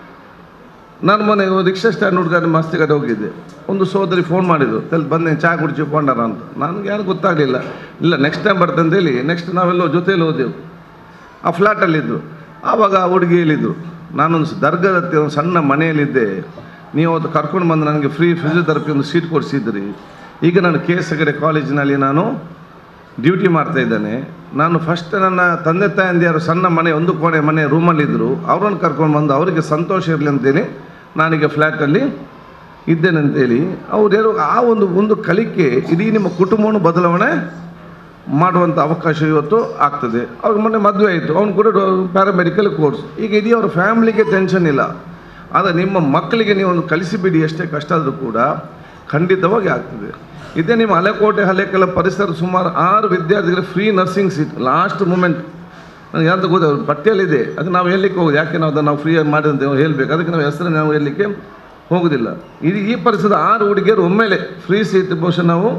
ನಾನು ಮೊನ್ನೆ ರಿಕ್ಷಾ ಸ್ಟ್ಯಾಂಡ್ ಹುಡುಗ ಮಸ್ತಿ ಕಡೆ ಹೋಗಿದ್ದೆ ಒಂದು ಸೋದರಿ ಫೋನ್ ಮಾಡಿದ್ರು ತಲ್ ಬಂದೆ ಚಹಾ ಕುಡಿಸಿ ಕೊಂಡಾರ ಅಂತ ನನಗೆ ಯಾರು ಗೊತ್ತಾಗಲಿಲ್ಲ ಇಲ್ಲ ನೆಕ್ಸ್ಟ್ ಟೈಮ್ ಬರ್ತಂತ ಅಂತೇಳಿ ನೆಕ್ಸ್ಟ್ ನಾವೆಲ್ಲೋ ಜೊತೆಯಲ್ಲಿ ಹೋದೆವು ಆ ಫ್ಲ್ಯಾಟಲ್ಲಿದ್ದರು ಆವಾಗ ಆ ಹುಡುಗಿ ಹೇಳಿದ್ರು ನಾನೊಂದು ದರ್ಗದ ಹತ್ತಿರ ಒಂದು ಸಣ್ಣ ಮನೆಯಲ್ಲಿದ್ದೆ ನೀವು ಅವತ್ತು ಕರ್ಕೊಂಡು ಬಂದು ನನಗೆ ಫ್ರೀ ಫಿಸಿಯೋಥೆರಪಿ ಒಂದು ಸೀಟ್ ಕೊಡಿಸಿದ್ರಿ ಈಗ ನಾನು ಕೆ ಎಸ್ ಹೆಗಡೆ ಕಾಲೇಜಿನಲ್ಲಿ ನಾನು ಡ್ಯೂಟಿ ಮಾಡ್ತಾ ಇದ್ದೇನೆ ನಾನು ಫಸ್ಟ್ ನನ್ನ ತಂದೆ ತಾಯಂದಿಯರು ಸಣ್ಣ ಮನೆ ಒಂದು ಕೋಣೆ ಮನೆ ರೂಮಲ್ಲಿದ್ದರು ಅವರನ್ನು ಕರ್ಕೊಂಡು ಬಂದು ಅವರಿಗೆ ಸಂತೋಷ ಇರಲಿ ಅಂತೇಳಿ ನಾನೀಗ ಫ್ಲ್ಯಾಟಲ್ಲಿ ಇದ್ದೇನೆ ಅಂತೇಳಿ ಅವ್ರು ಯಾರು ಆ ಒಂದು ಒಂದು ಕಲಿಕೆ ಇಡೀ ನಿಮ್ಮ ಕುಟುಂಬವನ್ನು ಬದಲಾವಣೆ ಮಾಡುವಂಥ ಅವಕಾಶ ಇವತ್ತು ಆಗ್ತದೆ ಅವ್ರಿಗೆ ಮೊನ್ನೆ ಮದುವೆ ಆಯಿತು ಅವ್ನು ಕೂಡ ಪ್ಯಾರಾಮೆಡಿಕಲ್ ಕೋರ್ಸ್ ಈಗ ಇಡೀ ಅವ್ರ ಫ್ಯಾಮ್ಲಿಗೆ ಟೆನ್ಷನ್ ಇಲ್ಲ ಆದರೆ ನಿಮ್ಮ ಮಕ್ಕಳಿಗೆ ನೀವು ಒಂದು ಕಲಿಸಿಬಿಡಿ ಎಷ್ಟೇ ಕಷ್ಟ ಆದರೂ ಕೂಡ ಖಂಡಿತವಾಗಿ ಆಗ್ತದೆ ಇದೇ ನಿಮ್ಮ ಹಳೆಕೋಟೆ ಹಳೆಕಲ ಪರಿಸರ ಸುಮಾರು ಆರು ವಿದ್ಯಾರ್ಥಿಗಳಿಗೆ free nursing seat last moment ನನಗೆ ಯಾರ್ದು ಗೊತ್ತ ಪಟ್ಟಿಯಲ್ಲಿದೆ ಅದು ನಾವು ಹೇಳಲಿಕ್ಕೆ ಹೋಗೋದು ಯಾಕೆ ನಾವು ಅದನ್ನು ನಾವು ಫ್ರೀಯಾಗಿ ಮಾಡಿದಂತೆ ಹೇಳಬೇಕು ಅದಕ್ಕೆ ನಾವು ಹೆಸರು ನಾವು ಹೇಳಲಿಕ್ಕೆ ಹೋಗೋದಿಲ್ಲ ಇದು ಈ ಪರಿಸರದ ಆರು ಹುಡುಗಿಯರು ಒಮ್ಮೆಲೆ ಫ್ರೀ ಸೀಟ್ ಬಹುಶಃ ನಾವು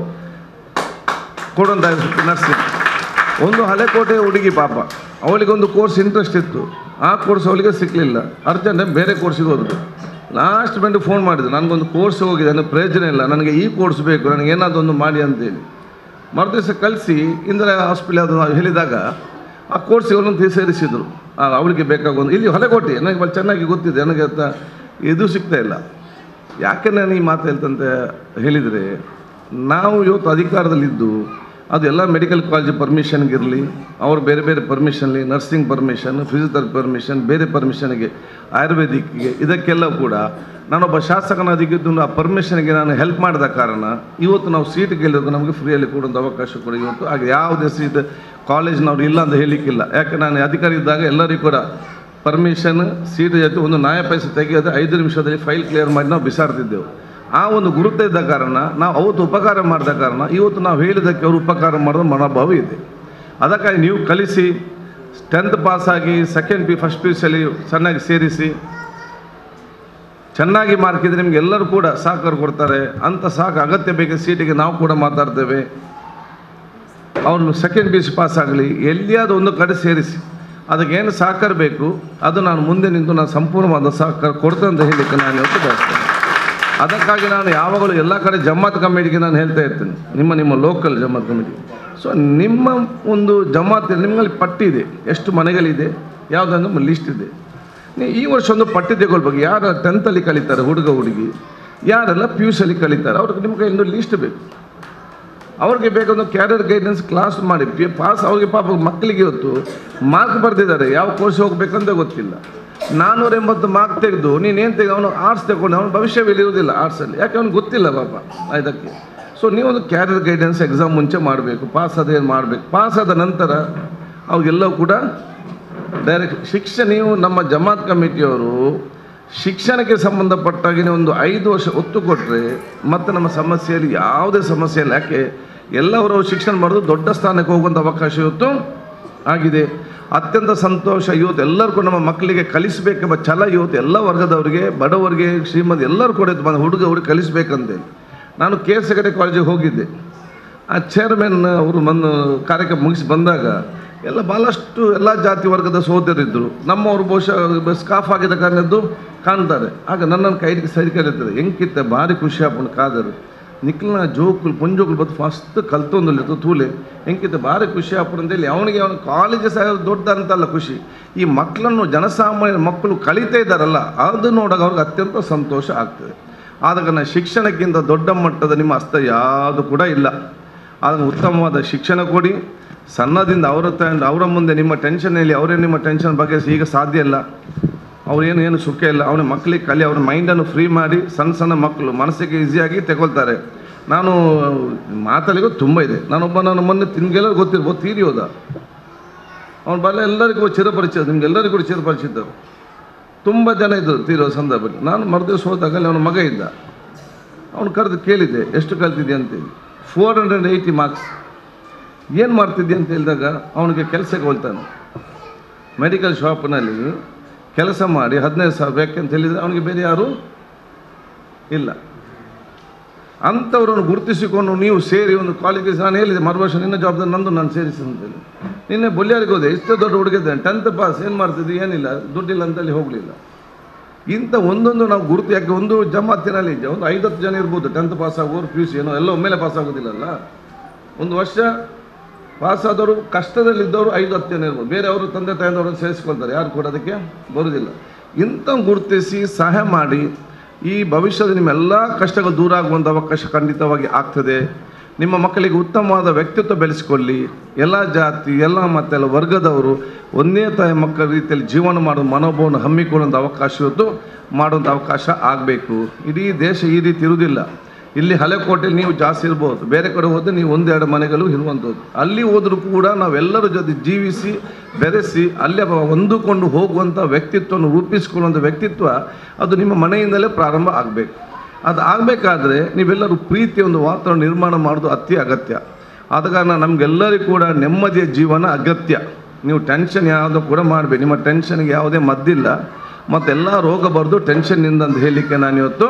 ಕೊಡುವಂಥ ನರ್ಸಿಂಗ್ ಒಂದು ಹಳೆಕೋಟೆ ಹುಡುಗಿ ಪಾಪ ಅವಳಿಗೆ ಒಂದು ಕೋರ್ಸ್ ಇಂಟ್ರೆಸ್ಟ್ ಇತ್ತು ಆ ಕೋರ್ಸ್ ಅವಳಿಗೆ ಸಿಕ್ಕಲಿಲ್ಲ ಅರ್ಜೆಂಟ್ ಬೇರೆ ಕೋರ್ಸಿಗೆ ಹೋದ್ರು ಲಾಸ್ಟ್ ಮಿನಿಟ್ ಫೋನ್ ಮಾಡಿದ್ರು ನನಗೊಂದು ಕೋರ್ಸ್ ಹೋಗಿದೆ ನನಗೆ ಪ್ರಯೋಜನ ಇಲ್ಲ ನನಗೆ ಈ ಕೋರ್ಸ್ ಬೇಕು ನನಗೆ ಏನಾದರೂ ಒಂದು ಮಾಡಿ ಅಂತೇಳಿ ಮರುದಿವಸ ಕಳಿಸಿ ಇಂದಿರಾ ಹಾಸ್ಪಿಟಲ್ ಅದು ನಾವು ಹೇಳಿದಾಗ ಆ ಕೋರ್ಸಿಗೆ ಒಂದೊಂದು ಸೇರಿಸಿದ್ರು ಆ, ಅವಳಿಗೆ ಬೇಕಾಗೊಂದು ಇಲ್ಲಿ ಹೊಲಕೋಟೆ ನನಗೆ ಭಾಳ ಚೆನ್ನಾಗಿ ಗೊತ್ತಿದೆ ನನಗೆ ಅಂತ ಇದು ಸಿಗ್ತಾ ಇಲ್ಲ ಯಾಕೆ ನಾನು ಈ ಮಾತು ಹೇಳ್ತಂತ ಹೇಳಿದರೆ ನಾವು ಇವತ್ತು ಅಧಿಕಾರದಲ್ಲಿದ್ದು ಅದು ಎಲ್ಲ ಮೆಡಿಕಲ್ ಕಾಲೇಜ್ ಪರ್ಮಿಷನ್ಗಿರಲಿ ಅವ್ರು ಬೇರೆ ಬೇರೆ ಪರ್ಮಿಷನ್ಲಿ ನರ್ಸಿಂಗ್ ಪರ್ಮಿಷನ್ ಫಿಸಿಯೋಥೆರಪಿ ಪರ್ಮಿಷನ್ ಬೇರೆ ಪರ್ಮಿಷನ್ಗೆ ಆಯುರ್ವೇದಿಕ್ಗೆ ಇದಕ್ಕೆಲ್ಲ ಕೂಡ ನಾನೊಬ್ಬ ಶಾಸಕನಾದಿಗಿದ್ದು ಆ ಪರ್ಮಿಷನ್ಗೆ ನಾನು ಹೆಲ್ಪ್ ಮಾಡಿದ ಕಾರಣ ಇವತ್ತು ನಾವು ಸೀಟ್ ಗೆಲ್ಲೋದು ನಮಗೆ ಫ್ರೀಯಲ್ಲಿ ಕೊಡುವಂಥ ಅವಕಾಶ ಕೂಡ ಇವತ್ತು ಹಾಗೆ ಯಾವುದೇ ಸೀಟ್ ಕಾಲೇಜ್ನವ್ರು ಇಲ್ಲ ಅಂತ ಹೇಳಲಿಕ್ಕಿಲ್ಲ ಯಾಕೆ ನಾನು ಅಧಿಕಾರಿ ಇದ್ದಾಗ ಎಲ್ಲರಿಗೂ ಕೂಡ ಪರ್ಮಿಷನ್ ಸೀಟ್ ಜೊತೆ ಒಂದು ನ್ಯಾಯ ಪೈಸೆ ತೆಗೆಯೋದು ಐದು ನಿಮಿಷದಲ್ಲಿ ಫೈಲ್ ಕ್ಲಿಯರ್ ಮಾಡಿ ನಾವು ಬಿಸಾಡ್ತಿದ್ದೆವು ಆ ಒಂದು ಗುರುತ ಇದ್ದ ಕಾರಣ ನಾವು ಅವತ್ತು ಉಪಕಾರ ಮಾಡಿದ ಕಾರಣ ಇವತ್ತು ನಾವು ಹೇಳಿದ್ದಕ್ಕೆ ಅವರು ಉಪಕಾರ ಮಾಡೋದು ಮನೋಭಾವ ಇದೆ ಅದಕ್ಕಾಗಿ ನೀವು ಕಲಿಸಿ ಟೆಂತ್ ಪಾಸಾಗಿ second P first P U ಸಿಯಲ್ಲಿ ಚೆನ್ನಾಗಿ ಸೇರಿಸಿ ಚೆನ್ನಾಗಿ ಮಾರ್ಕ್ ಇದ್ರೆ ನಿಮ್ಗೆ ಎಲ್ಲರೂ ಕೂಡ ಸಹಕಾರ ಕೊಡ್ತಾರೆ ಅಂತ ಸಾಕು ಅಗತ್ಯ ಬೇಕಾದ ಸೀಟಿಗೆ ನಾವು ಕೂಡ ಮಾತಾಡ್ತೇವೆ ಅವನು second P U C pass ಆಗಲಿ ಎಲ್ಲಿಯಾದ ಒಂದು ಕಡೆ ಸೇರಿಸಿ ಅದಕ್ಕೇನು ಸಹಕಾರ ಬೇಕು ಅದು ನಾನು ಮುಂದೆ ನಿಂತು ನಾನು ಸಂಪೂರ್ಣವಾದ ಸಹಕಾರ ಕೊಡ್ತೇನೆ ಅಂತ ಹೇಳಲಿಕ್ಕೆ ನಾನು ಇವತ್ತು ಬಯಸ್ತೇನೆ ಅದಕ್ಕಾಗಿ ನಾನು ಯಾವಾಗಲೂ ಎಲ್ಲ ಕಡೆ ಜಮಾತ್ ಕಮಿಟಿಗೆ ನಾನು ಹೇಳ್ತಾ ಇರ್ತೇನೆ ನಿಮ್ಮ ನಿಮ್ಮ ಲೋಕಲ್ ಜಮಾತ್ ಕಮಿಟಿ ಸೊ ನಿಮ್ಮ ಒಂದು ಜಮಾತ್ ನಿಮ್ಮಲ್ಲಿ ಪಟ್ಟಿ ಇದೆ ಎಷ್ಟು ಮನೆಗಳಿದೆ ಯಾವುದೊಂದು ಲಿಸ್ಟ್ ಇದೆ ನೀವು ಈ ವರ್ಷ ಒಂದು ಪಟ್ಟಿ ತಗೊಳ್ಬೇಕು ಯಾರು ಟೆಂತಲ್ಲಿ ಕಲಿತಾರೆ ಹುಡುಗ ಹುಡುಗಿ ಯಾರೆಲ್ಲ ಪಿ ಯು ಸಿಯಲ್ಲಿ ಕಲಿತಾರೆ ಅವ್ರಿಗೆ ನಿಮ್ಗೆ ಒಂದು ಲಿಸ್ಟ್ ಬೇಕು ಅವ್ರಿಗೆ ಬೇಕಾದ ಕ್ಯಾರಿಯರ್ ಗೈಡೆನ್ಸ್ ಕ್ಲಾಸ್ ಮಾಡಿ ಪಿ- ಪಾಸ್ ಅವ್ರಿಗೆ ಪಾಪ ಮಕ್ಕಳಿಗೆ ಇವತ್ತು ಮಾರ್ಕ್ ಬರೆದಿದ್ದಾರೆ ಯಾವ ಕೋರ್ಸ್ ಹೋಗ್ಬೇಕಂತ ಗೊತ್ತಿಲ್ಲ ನಾನ್ನೂರ ಎಂಬತ್ತು ಮಾರ್ಕ್ ತೆಗೆದು ನೀನೇನು ತೆಗೆದು ಅವನು ಆರ್ಟ್ಸ್ ತಗೊಂಡು ಅವನು ಭವಿಷ್ಯದಲ್ಲಿ ಇರುವುದಿಲ್ಲ ಆರ್ಟ್ಸಲ್ಲಿ ಯಾಕೆ ಅವ್ನಿಗೆ ಗೊತ್ತಿಲ್ಲ ಪಾಪ ಇದಕ್ಕೆ ಸೊ ನೀವೊಂದು ಕ್ಯಾರಿಯರ್ ಗೈಡೆನ್ಸ್ ಎಕ್ಸಾಮ್ ಮುಂಚೆ ಮಾಡಬೇಕು ಪಾಸ್ ಅದೇನು ಮಾಡಬೇಕು ಪಾಸ್ ಆದ ನಂತರ ಅವ್ರಿಗೆಲ್ಲವೂ ಕೂಡ ಡೈರೆಕ್ಟ್ ಶಿಕ್ಷಣ ನೀವು ನಮ್ಮ ಜಮಾತ್ ಕಮಿಟಿಯವರು ಶಿಕ್ಷಣಕ್ಕೆ ಸಂಬಂಧಪಟ್ಟಾಗಿ ಒಂದು ಐದು ವರ್ಷ ಒತ್ತು ಕೊಟ್ಟರೆ ಮತ್ತು ನಮ್ಮ ಸಮಸ್ಯೆಯಲ್ಲಿ ಯಾವುದೇ ಸಮಸ್ಯೆ ಇಲ್ಲ ಯಾಕೆ ಎಲ್ಲವರು ಶಿಕ್ಷಣ ಮಾಡೋದು ದೊಡ್ಡ ಸ್ಥಾನಕ್ಕೆ ಹೋಗುವಂಥ ಅವಕಾಶ ಇವತ್ತು ಆಗಿದೆ ಅತ್ಯಂತ ಸಂತೋಷ ಇವತ್ತು ಎಲ್ಲರಿಗೂ ನಮ್ಮ ಮಕ್ಕಳಿಗೆ ಕಲಿಸಬೇಕೆಂಬ ಛಲ ಇವತ್ತು ಎಲ್ಲ ವರ್ಗದವರಿಗೆ ಬಡವರಿಗೆ ಶ್ರೀಮಂತ ಎಲ್ಲರೂ ಕೂಡ ಇವತ್ತು ಬಂದು ಹುಡುಗ ಹುಡುಗ ಕಲಿಸ್ಬೇಕಂತೇಳಿ ನಾನು ಕೆ ಎಸ್ ಹೆಗಡೆ ಕಾಲೇಜಿಗೆ ಹೋಗಿದ್ದೆ ಆ ಚೇರ್ಮನ್ ಅವರು ಬಂದು ಕಾರ್ಯಕ್ರಮ ಮುಗಿಸಿ ಬಂದಾಗ ಎಲ್ಲ ಭಾಳಷ್ಟು ಎಲ್ಲ ಜಾತಿ ವರ್ಗದ ಸಹೋದರಿದ್ದರು ನಮ್ಮವರು ಬಹುಶಃ ಸ್ಕಾಫ್ ಆಗಿದ ಕಾರಣದ್ದು ಕಾಣ್ತಾರೆ ಆಗ ನನ್ನನ್ನು ಕೈಗೆ ಸರಿ ಕರೀತದೆ ಹೆಂಗಿತ್ತೆ ಭಾರಿ ಖುಷಿ ಆಪುಂಡು ಕಾದರು ನಿಕ್ಲಿನ ಜೋಕುಲು ಪುಂಜೋಕುಲು ಬತ್ತು ಫಸ್ಟ್ ಕಲ್ತೊಂದಿಲ್ಲ ತೂಲೆ ಹೆಂಗಿತ್ತೆ ಭಾರಿ ಖುಷಿ ಆಪುಂಡು ಅಂತೇಳಿ ಅವನಿಗೆ ಅವನ ಕಾಲೇಜ್ ಸಹ ದೊಡ್ಡ ಅಂತಲ್ಲ ಖುಷಿ ಈ ಮಕ್ಕಳನ್ನು ಜನಸಾಮಾನ್ಯ ಮಕ್ಕಳು ಕಲಿತಾ ಇದ್ದಾರಲ್ಲ ಅದು ನೋಡಾಗ ಅವ್ರಿಗೆ ಅತ್ಯಂತ ಸಂತೋಷ ಆಗ್ತದೆ ಆದ ಕಾರಣ ಶಿಕ್ಷಣಕ್ಕಿಂತ ದೊಡ್ಡ ಮಟ್ಟದ ನಿಮ್ಮ ಹಸ್ತ ಯಾವುದು ಕೂಡ ಇಲ್ಲ ಆದಾಗ ಉತ್ತಮವಾದ ಶಿಕ್ಷಣ ಕೊಡಿ ಸಣ್ಣದಿಂದ ಅವರ ತ- ಅವರ ಮುಂದೆ ನಿಮ್ಮ ಟೆನ್ಷನಲ್ಲಿ ಅವರೇ ನಿಮ್ಮ ಟೆನ್ಷನ್ ಬಗ್ಗೆ ಈಗ ಸಾಧ್ಯ ಇಲ್ಲ ಅವ್ರೇನು ಏನು ಸುಖ ಇಲ್ಲ ಅವನ ಮಕ್ಕಳಿಗೆ ಕಲಿ ಅವ್ರ ಮೈಂಡನ್ನು ಫ್ರೀ ಮಾಡಿ ಸಣ್ಣ ಸಣ್ಣ ಮಕ್ಕಳು ಮನಸ್ಸಿಗೆ ಈಸಿಯಾಗಿ ತಗೊಳ್ತಾರೆ ನಾನು ಮಾತಲ್ಲಿಗೂ ತುಂಬ ಇದೆ ನಾನೊಬ್ಬ ನಾನು ಮೊನ್ನೆ ನಿಮಗೆಲ್ಲರೂ ಗೊತ್ತಿರ್ಬೋದು ತೀರಿ ಹೋದ ಅವನ ಬಲ್ಲ ಎಲ್ಲರಿಗೂ ಚಿರಪರಿಚಿತ ನಿಮ್ಗೆಲ್ಲರಿಗೂ ಕೂಡ ಚಿರಪರಿಚಿತರು ತುಂಬ ಜನ ಇದ್ದರು ತೀರೋ ಸಂದರ್ಭದಲ್ಲಿ ನಾನು ಮರುದಿವಸ ಹೋದಾಗ ಅಲ್ಲಿ ಅವನ ಮಗ ಇದ್ದ ಅವನು ಕರೆದು ಕೇಳಿದ್ದೆ ಎಷ್ಟು ಕಲ್ತಿದ್ದೆ ಅಂತೇಳಿ ಫೋರ್ ಹಂಡ್ರೆಡ್ ಏಯ್ಟಿ ಮಾರ್ಕ್ಸ್ ಏನು ಮಾಡ್ತಿದ್ದೆ ಅಂತ ಹೇಳಿದಾಗ ಅವನಿಗೆ ಕೆಲಸಕ್ಕೆ ಹೋಗ್ತಾನೆ ಮೆಡಿಕಲ್ ಶಾಪ್ನಲ್ಲಿ ಕೆಲಸ ಮಾಡಿ ಹದಿನೈದು ಸಾವಿರ ಬೇಕಂತ ಹೇಳಿದರೆ ಅವನಿಗೆ ಬೇರೆ ಯಾರು ಇಲ್ಲ ಅಂಥವ್ರನ್ನು ಗುರುತಿಸಿಕೊಂಡು ನೀವು ಸೇರಿ ಒಂದು ಕಾಲೇಜಿಗೆ ನಾನು ಹೇಳಿದೆ ಮರು ವರ್ಷ ನಿನ್ನ ಜವಾಬ್ದಾರಿ ನಂದು ನಾನು ಸೇರಿಸಿ ಅಂತೇಳಿ ನಿನ್ನೆ ಬೊಲ್ಯಾರಿಗೆ ಹೋದೆ ಇಷ್ಟೇ ದೊಡ್ಡ ಹುಡುಗಿದ್ದೇನೆ ಟೆಂತ್ ಪಾಸ್ ಏನು ಮಾಡ್ತಿದ್ದೆ ಏನಿಲ್ಲ ದುಡ್ಡಿಲ್ಲ ಅಂತೇಳಿ ಹೋಗಲಿಲ್ಲ ಇಂಥ ಒಂದೊಂದು ನಾವು ಗುರುತು ಯಾಕೆ ಒಂದು ಜಮಾತಿನಲ್ಲಿ ಇದೆ ಒಂದು ಐದತ್ತು ಜನ ಇರ್ಬೋದು ಟೆಂತ್ ಪಾಸ್ ಆಗೋರು ಪಿ ಯು ಸಿ ಏನೋ ಎಲ್ಲ ಒಮ್ಮೆಲೆ ಪಾಸ್ ಆಗೋದಿಲ್ಲಲ್ಲ ಒಂದು ವರ್ಷ ಪಾಸ್ ಆದವರು ಕಷ್ಟದಲ್ಲಿದ್ದವರು ಐದು ಹತ್ತು ಜನ ಇರ್ಬೋದು ಬೇರೆ ಅವರು ತಂದೆ ತಾಯಿದವ್ರನ್ನ ಸೇರಿಸ್ಕೊಳ್ತಾರೆ ಯಾರು ಕೂಡ ಅದಕ್ಕೆ ಬರುವುದಿಲ್ಲ ಇಂಥ ಗುರುತಿಸಿ ಸಹಾಯ ಮಾಡಿ ಈ ಭವಿಷ್ಯದ ನಿಮ್ಮೆಲ್ಲ ಕಷ್ಟಗಳು ದೂರ ಆಗುವಂಥ ಅವಕಾಶ ಖಂಡಿತವಾಗಿ ಆಗ್ತದೆ ನಿಮ್ಮ ಮಕ್ಕಳಿಗೆ ಉತ್ತಮವಾದ ವ್ಯಕ್ತಿತ್ವ ಬೆಳೆಸಿಕೊಳ್ಳಿ ಎಲ್ಲ ಜಾತಿ ಎಲ್ಲ ಮತ್ತೆಲ್ಲ ವರ್ಗದವರು ಒಂದೇ ತಾಯಿ ಮಕ್ಕಳ ರೀತಿಯಲ್ಲಿ ಜೀವನ ಮಾಡೋ ಮನೋಭಾವನ ಹಮ್ಮಿಕೊಳ್ಳುವಂಥ ಅವಕಾಶ ಇವತ್ತು ಮಾಡುವಂಥ ಅವಕಾಶ ಆಗಬೇಕು ಇಡೀ ದೇಶ ಈ ರೀತಿ ಇರುವುದಿಲ್ಲ ಇಲ್ಲಿ ಹಳೆಕೋಟೆಯಲ್ಲಿ ನೀವು ಜಾಸ್ತಿ ಇರ್ಬೋದು ಬೇರೆ ಕಡೆ ಹೋದರೆ ನೀವು ಒಂದೆರಡು ಮನೆಗಳು ಇರುವಂಥದ್ದು ಅಲ್ಲಿ ಹೋದರೂ ಕೂಡ ನಾವೆಲ್ಲರ ಜೊತೆ ಜೀವಿಸಿ ಬೆರೆಸಿ ಅಲ್ಲಿ ಅವ ಹೊಂದಿಕೊಂಡು ಹೋಗುವಂಥ ವ್ಯಕ್ತಿತ್ವವನ್ನು ರೂಪಿಸಿಕೊಳ್ಳುವಂಥ ವ್ಯಕ್ತಿತ್ವ ಅದು ನಿಮ್ಮ ಮನೆಯಿಂದಲೇ ಪ್ರಾರಂಭ ಆಗಬೇಕು ಅದು ಆಗಬೇಕಾದ್ರೆ ನೀವೆಲ್ಲರೂ ಪ್ರೀತಿಯ ಒಂದು ವಾತಾವರಣ ನಿರ್ಮಾಣ ಮಾಡೋದು ಅತಿ ಅಗತ್ಯ ಆದ ಕಾರಣ ನಮಗೆಲ್ಲರಿಗೂ ಕೂಡ ನೆಮ್ಮದಿಯ ಜೀವನ ಅಗತ್ಯ ನೀವು ಟೆನ್ಷನ್ ಯಾವುದೂ ಕೂಡ ಮಾಡಬೇಡಿ ನಿಮ್ಮ ಟೆನ್ಷನ್ಗೆ ಯಾವುದೇ ಮದ್ದಿಲ್ಲ ಮತ್ತೆಲ್ಲ ರೋಗ ಬರೆದು ಟೆನ್ಷನ್ನಿಂದ ಅಂತ ಹೇಳಲಿಕ್ಕೆ ನಾನು ಇವತ್ತು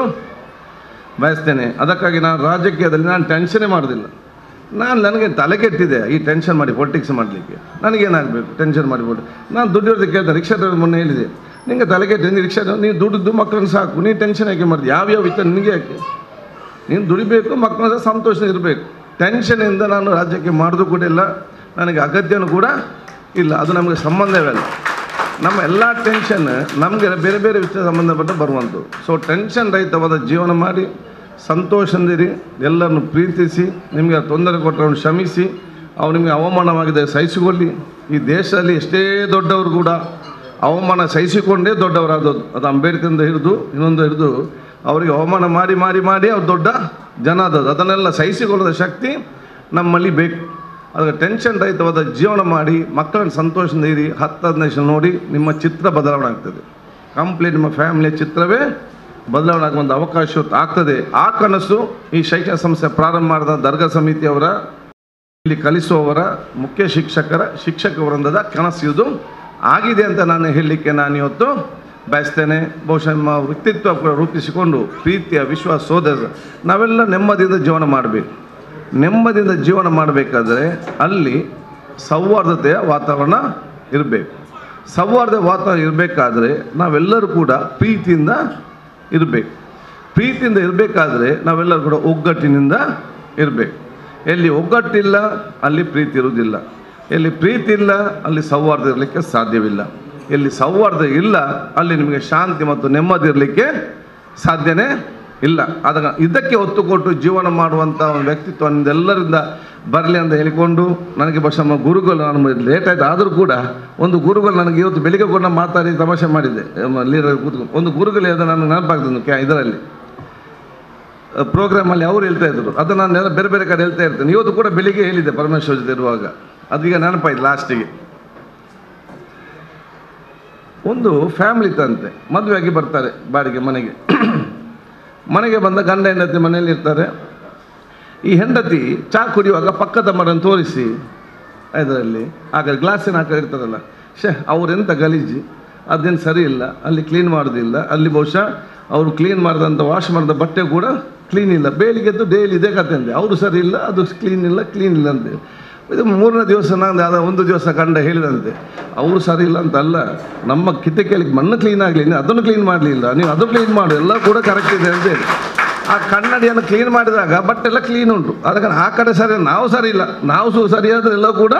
ಬಯಸ್ತೇನೆ ಅದಕ್ಕಾಗಿ ನಾನು ರಾಜಕೀಯದಲ್ಲಿ ನಾನು ಟೆನ್ಷನ್ನೇ ಮಾಡೋದಿಲ್ಲ ನಾನು ನನಗೆ ತಲೆ ಕೆಟ್ಟಿದೆ ಈ ಟೆನ್ಷನ್ ಮಾಡಿ ಪೊಲಿಟಿಕ್ಸ್ ಮಾಡಲಿಕ್ಕೆ ನನಗೇನಾಗಬೇಕು ಟೆನ್ಷನ್ ಮಾಡಿಬಿಟ್ಟು ನಾನು ದುಡ್ಡು ಕೇಳ್ದೆ ರಿಕ್ಷಾ ಡ್ರೈವರ್ ಮೊನ್ನೆ ಹೇಳಿದೆ ನಿಂಗೆ ತಲೆ ಕೆಟ್ಟಿದೆ ನೀನು ರಿಕ್ಷಾ ನೀವು ದುಡ್ಡು ಮಕ್ಕಳನ್ನ ಸಾಕು ನೀನು ಟೆನ್ಷನ್ ಯಾಕೆ ಮಾಡಿದೆ ಯಾವ್ಯಾವ ವಿಚಾರ ನಿನಗೆ ಯಾಕೆ ನೀನು ದುಡಿಬೇಕು ಮಕ್ಕಳ ಸಹ ಸಂತೋಷ ಇರಬೇಕು ಟೆನ್ಷನಿಂದ ನಾನು ರಾಜ್ಯಕ್ಕೆ ಮಾಡೋದು ಕೂಡ ಇಲ್ಲ ನನಗೆ ಅಗತ್ಯನೂ ಕೂಡ ಇಲ್ಲ ಅದು ನಮಗೆ ಸಂಬಂಧವೇ ಇಲ್ಲ ನಮ್ಮ ಎಲ್ಲ ಟೆನ್ಷನ್ ನಮಗೆ ಬೇರೆ ಬೇರೆ ವಿಷಯ ಸಂಬಂಧಪಟ್ಟ ಬರುವಂಥದ್ದು ಸೊ ಟೆನ್ಷನ್ ರಹಿತವಾದ ಜೀವನ ಮಾಡಿ ಸಂತೋಷದಿಂದಿರಿ ಎಲ್ಲರನ್ನು ಪ್ರೀತಿಸಿ ನಿಮಗೆ ತೊಂದರೆ ಕೊಟ್ಟರನ್ನು ಕ್ಷಮಿಸಿ ಅವ್ರು ನಿಮಗೆ ಅವಮಾನವಾಗಿದೆ ಸಹಿಸಿಕೊಳ್ಳಿ ಈ ದೇಶದಲ್ಲಿ ಎಷ್ಟೇ ದೊಡ್ಡವರು ಕೂಡ ಅವಮಾನ ಸಹಿಸಿಕೊಂಡೇ ದೊಡ್ಡವರಾದದ್ದು ಅದು ಅಂಬೇಡ್ಕರಿಂದ ಹಿಡಿದು ಇನ್ನೊಂದು ಹಿಡಿದು ಅವರಿಗೆ ಅವಮಾನ ಮಾಡಿ ಮಾಡಿ ಮಾಡಿ ಅವ್ರು ದೊಡ್ಡ ಜನ ಆದದ್ದು ಅದನ್ನೆಲ್ಲ ಸಹಿಸಿಕೊಳ್ಳದ ಶಕ್ತಿ ನಮ್ಮಲ್ಲಿ ಬೇಕು ಅದಕ್ಕೆ ಟೆನ್ಷನ್ ರಹಿತವಾದ ಜೀವನ ಮಾಡಿ ಮಕ್ಕಳನ್ನು ಸಂತೋಷದಿಂದ ಇರಿ ಹತ್ತು ಹದಿನೈದು ಜನ ನೋಡಿ ನಿಮ್ಮ ಚಿತ್ರ ಬದಲಾವಣೆ ಆಗ್ತದೆ ಕಂಪ್ಲೀಟ್ ನಿಮ್ಮ ಫ್ಯಾಮಿಲಿಯ ಚಿತ್ರವೇ ಬದಲಾವಣೆ ಆಗುವಂಥ ಅವಕಾಶ ಇವತ್ತು ಆಗ್ತದೆ ಆ ಕನಸು ಈ ಶೈಕ್ಷಣಿಕ ಸಂಸ್ಥೆ ಪ್ರಾರಂಭ ಮಾಡಿದ ದರ್ಗಾ ಸಮಿತಿಯವರ ಇಲ್ಲಿ ಕಲಿಸುವವರ ಮುಖ್ಯ ಶಿಕ್ಷಕರ ಶಿಕ್ಷಕ ವೃಂದದ ಕನಸು ಇದು ಆಗಿದೆ ಅಂತ ನಾನು ಹೇಳಲಿಕ್ಕೆ ನಾನು ಇವತ್ತು ಬಯಸ್ತೇನೆ ಬಹುಶಃ ನಿಮ್ಮ ವ್ಯಕ್ತಿತ್ವ ಕೂಡ ರೂಪಿಸಿಕೊಂಡು ಪ್ರೀತಿಯ ವಿಶ್ವಾಸ ಸೋದರ ನಾವೆಲ್ಲ ನೆಮ್ಮದಿಯಿಂದ ಜೀವನ ಮಾಡಬೇಕು ನೆಮ್ಮದಿಯಿಂದ ಜೀವನ ಮಾಡಬೇಕಾದ್ರೆ ಅಲ್ಲಿ ಸೌಹಾರ್ದತೆಯ ವಾತಾವರಣ ಇರಬೇಕು ಸೌಹಾರ್ದ ವಾತಾವರಣ ಇರಬೇಕಾದ್ರೆ ನಾವೆಲ್ಲರೂ ಕೂಡ ಪ್ರೀತಿಯಿಂದ ಇರಬೇಕು ಪ್ರೀತಿಯಿಂದ ಇರಬೇಕಾದ್ರೆ ನಾವೆಲ್ಲರೂ ಕೂಡ ಒಗ್ಗಟ್ಟಿನಿಂದ ಇರಬೇಕು ಎಲ್ಲಿ ಒಗ್ಗಟ್ಟಿಲ್ಲ ಅಲ್ಲಿ ಪ್ರೀತಿ ಇರುವುದಿಲ್ಲ ಎಲ್ಲಿ ಪ್ರೀತಿ ಇಲ್ಲ ಅಲ್ಲಿ ಸೌಹಾರ್ದ ಇರಲಿಕ್ಕೆ ಸಾಧ್ಯವಿಲ್ಲ ಎಲ್ಲಿ ಸೌಹಾರ್ದ ಇಲ್ಲ ಅಲ್ಲಿ ನಿಮಗೆ ಶಾಂತಿ ಮತ್ತು ನೆಮ್ಮದಿ ಇರಲಿಕ್ಕೆ ಸಾಧ್ಯನೇ ಇಲ್ಲ ಆದಾಗ ಇದಕ್ಕೆ ಒತ್ತು ಕೊಟ್ಟು ಜೀವನ ಮಾಡುವಂಥ ಒಂದು ವ್ಯಕ್ತಿತ್ವ ನಿಮ್ದೆಲ್ಲರಿಂದ ಬರಲಿ ಅಂತ ಹೇಳಿಕೊಂಡು ನನಗೆ ಬಹುಶಃ ನಮ್ಮ ಗುರುಗಳು ನಾನು ಲೇಟ್ ಆಯ್ತು ಆದರೂ ಕೂಡ ಒಂದು ಗುರುಗಳು ನನಗೆ ಇವತ್ತು ಬೆಳಿಗ್ಗೆ ಕೂಡ ನಾನು ಮಾತಾಡಿ ತಮಾಷೆ ಮಾಡಿದ್ದೆ ಲೀಡರ್ ಕೂತ್ಕೊಂಡು ಒಂದು ಗುರುಗಳು ಹೇಳಿದ ನಾನು ನೆನಪಾಗ್ತದೆ ಕ್ಯಾ ಇದರಲ್ಲಿ ಪ್ರೋಗ್ರಾಮಲ್ಲಿ ಅವ್ರು ಹೇಳ್ತಾ ಇದ್ರು ಅದನ್ನು ನಾನು ಎಲ್ಲ ಬೇರೆ ಬೇರೆ ಕಡೆ ಹೇಳ್ತಾ ಇರ್ತೇನೆ ಇವತ್ತು ಕೂಡ ಬೆಳಿಗ್ಗೆ ಹೇಳಿದ್ದೆ ಪರಮೇಶ್ವರ ಜೊತೆ ಇರುವಾಗ ಅದೀಗ ನೆನಪಾಯ್ತು ಲಾಸ್ಟಿಗೆ ಒಂದು ಫ್ಯಾಮಿಲಿ ತಂತೆ ಮದುವೆಯಾಗಿ ಬರ್ತಾರೆ ಬಾಡಿಗೆ ಮನೆಗೆ ಮನೆಗೆ ಬಂದ ಗಂಡ ಹೆಂಡತಿ ಮನೆಯಲ್ಲಿ ಇರ್ತಾರೆ ಈ ಹೆಂಡತಿ ಚಾ ಕುಡಿಯುವಾಗ ಪಕ್ಕದ ಮರನ್ನು ತೋರಿಸಿ ಇದರಲ್ಲಿ ಆಗ ಗ್ಲಾಸಿನ ಹಾಕ ಇರ್ತಾರಲ್ಲ ಶೇ ಅವರೆಂತ ಗಲೀಜಿ ಅದೇನು ಸರಿ ಇಲ್ಲ ಅಲ್ಲಿ ಕ್ಲೀನ್ ಮಾಡೋದಿಲ್ಲ ಅಲ್ಲಿ ಬಹುಶಃ ಅವರು ಕ್ಲೀನ್ ಮಾಡಿದಂಥ ವಾಶ್ ಮಾಡಿದ ಬಟ್ಟೆ ಕೂಡ ಕ್ಲೀನ್ ಇಲ್ಲ ಬೇಲಿಗೆದ್ದು ಡೈಲಿ ಇದೇ ಕತೆ ಅಂತೆ ಅವರು ಸರಿ ಇಲ್ಲ ಅದು ಕ್ಲೀನ್ ಇಲ್ಲ ಕ್ಲೀನ್ ಇಲ್ಲ ಅಂತ ಇದು ಮೂರನೇ ದಿವಸ ನಾನು ಅದ ಒಂದು ದಿವಸ ಕಂಡ ಹೇಳಿದಂತೆ ಅವರು ಸರಿ ಇಲ್ಲ ಅಂತ ಅಲ್ಲ ನಮ್ಮ ಕಿತ್ತಕೆಯಲ್ಲಿ ಮಣ್ಣು ಕ್ಲೀನ್ ಆಗಲಿ ನೀವು ಅದನ್ನು ಕ್ಲೀನ್ ಮಾಡಲಿಲ್ಲ ನೀವು ಅದು ಕ್ಲೀನ್ ಮಾಡು ಎಲ್ಲ ಕೂಡ ಕರೆಕ್ಟ್ ಇದೆ ಅಂತ ಹೇಳಿ ಆ ಕನ್ನಡಿಯನ್ನು ಕ್ಲೀನ್ ಮಾಡಿದಾಗ ಬಟ್ ಎಲ್ಲ ಕ್ಲೀನ್ ಉಂಟು ಅದಕ್ಕೆ ಆ ಕಡೆ ಸರಿ ನಾವು ಸರಿ ಇಲ್ಲ ನಾವು ಸು ಸರಿಯಾದ್ರೆ ಎಲ್ಲ ಕೂಡ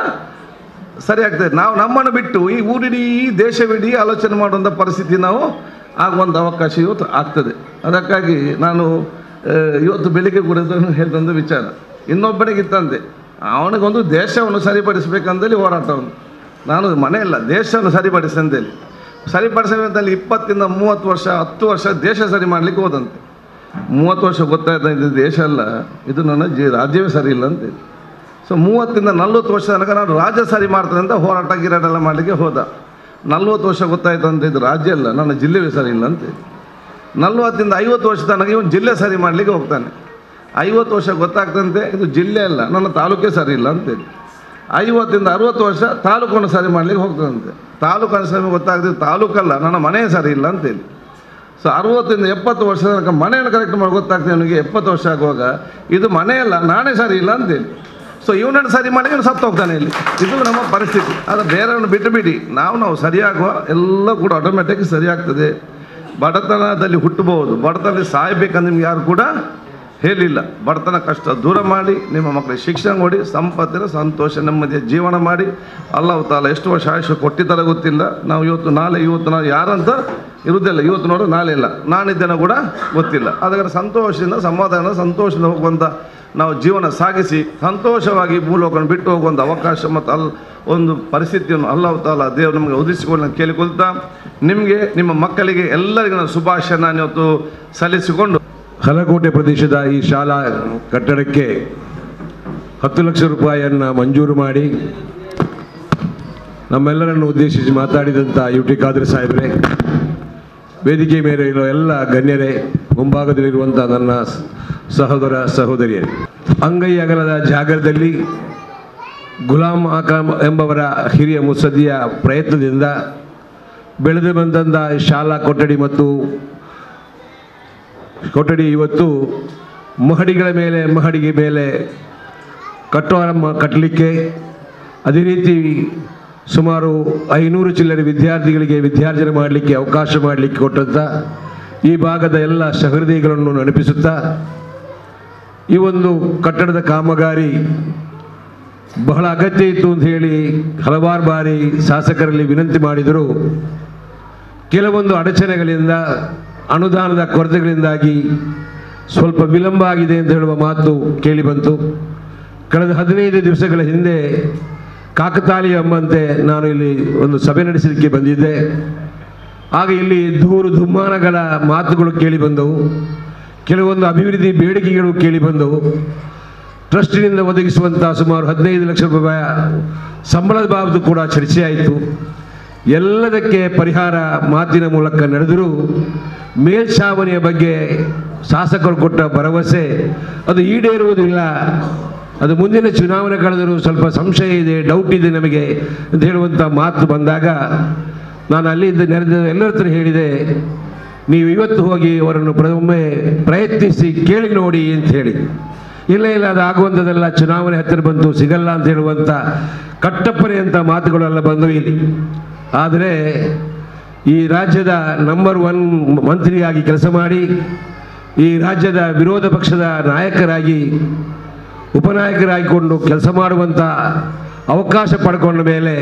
ಸರಿ ಆಗ್ತದೆ ನಾವು ನಮ್ಮನ್ನು ಬಿಟ್ಟು ಈ ಊರಿಡೀ ದೇಶವಿಡೀ ಆಲೋಚನೆ ಮಾಡುವಂಥ ಪರಿಸ್ಥಿತಿ ನಾವು ಆಗುವಂಥ ಅವಕಾಶ ಇವತ್ತು ಆಗ್ತದೆ ಅದಕ್ಕಾಗಿ ನಾನು ಆ, ಇವತ್ತು ಬೆಳಿಗ್ಗೆ ಕೂಡ ಇದನ್ನು ಹೇಳಿದಂಥ ವಿಚಾರ ಇನ್ನೊಬ್ಬನಿಗಿತ್ತಂತೆ ಅವನಿಗೊಂದು ದೇಶವನ್ನು ಸರಿಪಡಿಸಬೇಕಂತೇಳಿ ಹೋರಾಟ ಅವನು ನಾನು ಮನೆಯಲ್ಲ ದೇಶವನ್ನು ಸರಿಪಡಿಸಿ ಅಂತೇಳಿ ಸರಿಪಡಿಸಬೇಕಂತೇಳಿ ಇಪ್ಪತ್ತಿಂದ ಮೂವತ್ತು ವರ್ಷ ಹತ್ತು ವರ್ಷ ದೇಶ ಸರಿ ಮಾಡಲಿಕ್ಕೆ ಹೋದಂತೆ ಮೂವತ್ತು ವರ್ಷ ಗೊತ್ತಾಯ್ತಾ ಇದು ದೇಶ ಅಲ್ಲ ಇದು ನನ್ನ ಜೀ ರಾಜ್ಯವೇ ಸರಿ ಇಲ್ಲ ಅಂತೇಳಿ ಸೊ ಮೂವತ್ತಿಂದ ನಲ್ವತ್ತು ವರ್ಷ ತನಕ ನಾನು ರಾಜ್ಯ ಸರಿ ಮಾಡ್ತೇನೆ ಅಂತ ಹೋರಾಟ ಗಿರಾಟ ಎಲ್ಲ ಮಾಡಲಿಕ್ಕೆ ಹೋದ ನಲ್ವತ್ತು ವರ್ಷ ಗೊತ್ತಾಯ್ತು ಅಂತ ಇದು ರಾಜ್ಯ ಅಲ್ಲ ನನ್ನ ಜಿಲ್ಲೆವೇ ಸರಿ ಇಲ್ಲ ಅಂತೇಳಿ ನಲ್ವತ್ತಿಂದ ಐವತ್ತು ವರ್ಷ ತನಕ ಇವನು ಜಿಲ್ಲೆ ಸರಿ ಮಾಡಲಿಕ್ಕೆ ಹೋಗ್ತಾನೆ ಐವತ್ತು ವರ್ಷ ಗೊತ್ತಾಗ್ತಂತೆ ಇದು ಜಿಲ್ಲೆ ಅಲ್ಲ ನನ್ನ ತಾಲೂಕೇ ಸರಿ ಇಲ್ಲ ಅಂತೇಳಿ ಐವತ್ತಿಂದ ಅರುವತ್ತು ವರ್ಷ ತಾಲೂಕನ್ನು ಸರಿ ಮಾಡಲಿಕ್ಕೆ ಹೋಗ್ತದಂತೆ ತಾಲೂಕನ್ನು ಸರಿ ಗೊತ್ತಾಗ್ತದೆ ತಾಲೂಕಲ್ಲ ನನ್ನ ಮನೆ ಸರಿ ಇಲ್ಲ ಅಂತೇಳಿ ಸೊ ಅರುವತ್ತರಿಂದ ಎಪ್ಪತ್ತು ವರ್ಷ ತನಕ ಮನೆಯನ್ನು ಕರೆಕ್ಟ್ ಮಾಡಿ ಗೊತ್ತಾಗ್ತದೆ ಅವನಿಗೆ ಎಪ್ಪತ್ತು ವರ್ಷ ಆಗುವಾಗ ಇದು ಮನೆಯಲ್ಲ ನಾನೇ ಸರಿ ಇಲ್ಲ ಅಂತೇಳಿ ಸೊ ಇವನನ್ನು ಸರಿ ಮಾಡಿ ಇವನು ಸತ್ತು ಹೋಗ್ತಾನೆ ಇಲ್ಲಿ ಇದು ನಮ್ಮ ಪರಿಸ್ಥಿತಿ ಅದು ಬೇರೆಯವ್ರನ್ನ ಬಿಟ್ಟು ಬಿಡಿ ನಾವು ನಾವು ಸರಿಯಾಗುವ ಎಲ್ಲ ಕೂಡ ಆಟೋಮೆಟಿಕ್ ಸರಿ ಆಗ್ತದೆ ಬಡತನದಲ್ಲಿ ಹುಟ್ಟಬಹುದು ಬಡತನದಲ್ಲಿ ಸಾಯ್ಬೇಕಂದ್ರೆ ನಿಮ್ಗೆ ಯಾರು ಕೂಡ ಹೇಳಿಲ್ಲ ಬಡತನ ಕಷ್ಟ ದೂರ ಮಾಡಿ ನಿಮ್ಮ ಮಕ್ಕಳಿಗೆ ಶಿಕ್ಷಣ ಕೊಡಿ ಸಂಪತ್ತಿನ ಸಂತೋಷ ನೆಮ್ಮದಿಯ ಜೀವನ ಮಾಡಿ ಅಲ್ಲಾಹ್ ತಾಲ ಎಷ್ಟು ವರ್ಷ ಆಯುಷ್ಯ ಕೊಟ್ಟಿದ್ದಾರೆ ಗೊತ್ತಿಲ್ಲ ನಾವು ಇವತ್ತು ನಾಳೆ ಇವತ್ತು ನಾವು ಯಾರಂತ ಇರುವುದಿಲ್ಲ ಇವತ್ತು ನೋಡು ನಾಳೆ ಇಲ್ಲ ನಾನಿದ್ದೇನೋ ಕೂಡ ಗೊತ್ತಿಲ್ಲ ಅದಕ್ಕೆ ಸಂತೋಷದಿಂದ ಸಮಾಧಾನ ಸಂತೋಷದಿಂದ ಹೋಗುವಂಥ ನಾವು ಜೀವನ ಸಾಗಿಸಿ ಸಂತೋಷವಾಗಿ ಭೂಲೋಕವನ್ನು ಬಿಟ್ಟು ಹೋಗುವಂಥ ಅವಕಾಶ ಮತ್ತು ಅಲ್ಲಿ ಒಂದು ಪರಿಸ್ಥಿತಿಯನ್ನು ಅಲ್ಲಾಹ್ ತಾಲ ದೇವರು ನಮಗೆ ಒದಗಿಸಿಕೊಂಡು ನಾನು ಕೇಳಿಕೊಳ್ತಾ ನಿಮಗೆ ನಿಮ್ಮ ಮಕ್ಕಳಿಗೆ ಎಲ್ಲರಿಗೂ ನಾನು ಶುಭಾಶಯ ನಾನು ಇವತ್ತು ಸಲ್ಲಿಸಿಕೊಂಡು ಹಲಕೋಟೆ ಪ್ರದೇಶದ ಈ ಶಾಲಾ ಕಟ್ಟಡಕ್ಕೆ ಹತ್ತು ಲಕ್ಷ ರೂಪಾಯಿಯನ್ನು ಮಂಜೂರು ಮಾಡಿ ನಮ್ಮೆಲ್ಲರನ್ನು ಉದ್ದೇಶಿಸಿ ಮಾತಾಡಿದಂಥ ಯು ಟಿ ಖಾದ್ರಿ ಸಾಹೇಬ್ರೆ ವೇದಿಕೆ ಮೇಲೆ ಇರೋ ಎಲ್ಲ ಗಣ್ಯರೇ ಮುಂಭಾಗದಲ್ಲಿರುವಂಥ ನನ್ನ ಸ- ಸಹೋದರ ಸಹೋದರಿಯರೇ ಅಂಗೈ ಅಗಲದ ಜಾಗದಲ್ಲಿ ಗುಲಾಂ ಆಕಾಮ್ ಎಂಬವರ ಹಿರಿಯ ಮುತ್ಸದ್ದಿಯ ಪ್ರಯತ್ನದಿಂದ ಬೆಳೆದು ಬಂದಂಥ ಈ ಶಾಲಾ ಕೊಠಡಿ ಮತ್ತು ಕೊಠಡಿ ಇವತ್ತು ಮಹಡಿಗಳ ಮೇಲೆ ಮಹಡಿಗೆ ಮೇಲೆ ಕಟ್ಟುವ ಕಟ್ಟಲಿಕ್ಕೆ ಅದೇ ರೀತಿ ಸುಮಾರು ಐನೂರು ಚಿಲ್ಲರೆ ವಿದ್ಯಾರ್ಥಿಗಳಿಗೆ ವಿದ್ಯಾರ್ಜನೆ ಮಾಡಲಿಕ್ಕೆ ಅವಕಾಶ ಮಾಡಲಿಕ್ಕೆ ಕೊಟ್ಟಂಥ ಈ ಭಾಗದ ಎಲ್ಲ ಸಹೃದಯಗಳನ್ನು ನೆನಪಿಸುತ್ತಾ ಈ ಒಂದು ಕಟ್ಟಡದ ಕಾಮಗಾರಿ ಬಹಳ ಅಗತ್ಯ ಇತ್ತು ಅಂತ ಹೇಳಿ ಹಲವಾರು ಬಾರಿ ಶಾಸಕರಲ್ಲಿ ವಿನಂತಿ ಮಾಡಿದರು ಕೆಲವೊಂದು ಅಡಚಣೆಗಳಿಂದ ಅನುದಾನದ ಕೊರತೆಗಳಿಂದಾಗಿ ಸ್ವಲ್ಪ ವಿಳಂಬ ಆಗಿದೆ ಅಂತ ಹೇಳುವ ಮಾತು ಕೇಳಿಬಂತು ಕಳೆದ ಹದಿನೈದು ದಿವಸಗಳ ಹಿಂದೆ ಕಾಕತಾಳಿ ಎಂಬಂತೆ ನಾನು ಇಲ್ಲಿ ಒಂದು ಸಭೆ ನಡೆಸಲಿಕ್ಕೆ ಬಂದಿದ್ದೆ ಆಗ ಇಲ್ಲಿ ದೂರು ದುಮ್ಮಾನಗಳ ಮಾತುಗಳು ಕೇಳಿಬಂದವು ಕೆಲವೊಂದು ಅಭಿವೃದ್ಧಿ ಬೇಡಿಕೆಗಳು ಕೇಳಿಬಂದವು ಟ್ರಸ್ಟಿನಿಂದ ಒದಗಿಸುವಂಥ ಸುಮಾರು ಹದಿನೈದು ಲಕ್ಷ ರೂಪಾಯಿ ಸಂಬಳದ ಬಾಬದು ಕೂಡ ಚರ್ಚೆಯಾಯಿತು ಎಲ್ಲದಕ್ಕೆ ಪರಿಹಾರ ಮಾತಿನ ಮೂಲಕ ನಡೆದರೂ ಮೇಲ್ಛಾವಣಿಯ ಬಗ್ಗೆ ಶಾಸಕರು ಕೊಟ್ಟ ಭರವಸೆ ಅದು ಈಡೇರುವುದಿಲ್ಲ ಅದು ಮುಂದಿನ ಚುನಾವಣೆ ಕಳೆದರೂ ಸ್ವಲ್ಪ ಸಂಶಯ ಇದೆ ಡೌಟ್ ಇದೆ ನಮಗೆ ಅಂತ ಹೇಳುವಂಥ ಮಾತು ಬಂದಾಗ ನಾನು ಅಲ್ಲಿಂದ ನೆರೆದ ಎಲ್ಲರ ಹತ್ರ ಹೇಳಿದೆ ನೀವು ಇವತ್ತು ಹೋಗಿ ಅವರನ್ನು ಒಮ್ಮೆ ಪ್ರಯತ್ನಿಸಿ ಕೇಳಿ ನೋಡಿ ಅಂತ ಹೇಳಿ ಇಲ್ಲ ಇಲ್ಲ ಅದು ಆಗುವಂಥದ್ದೆಲ್ಲ ಚುನಾವಣೆ ಹತ್ತಿರ ಬಂತು ಸಿಗಲ್ಲ ಅಂತ ಹೇಳುವಂಥ ಕಟ್ಟಪ್ಪನೆ ಅಂತ ಮಾತುಗಳೆಲ್ಲ ಬಂದು ಇಲ್ಲಿ ಆದರೆ ಈ ರಾಜ್ಯದ ನಂಬರ್ ಒನ್ ಮಂತ್ರಿಯಾಗಿ ಕೆಲಸ ಮಾಡಿ ಈ ರಾಜ್ಯದ ವಿರೋಧ ಪಕ್ಷದ ನಾಯಕರಾಗಿ ಉಪನಾಯಕರಾಗಿಕೊಂಡು ಕೆಲಸ ಮಾಡುವಂಥ ಅವಕಾಶ ಪಡ್ಕೊಂಡ ಮೇಲೆ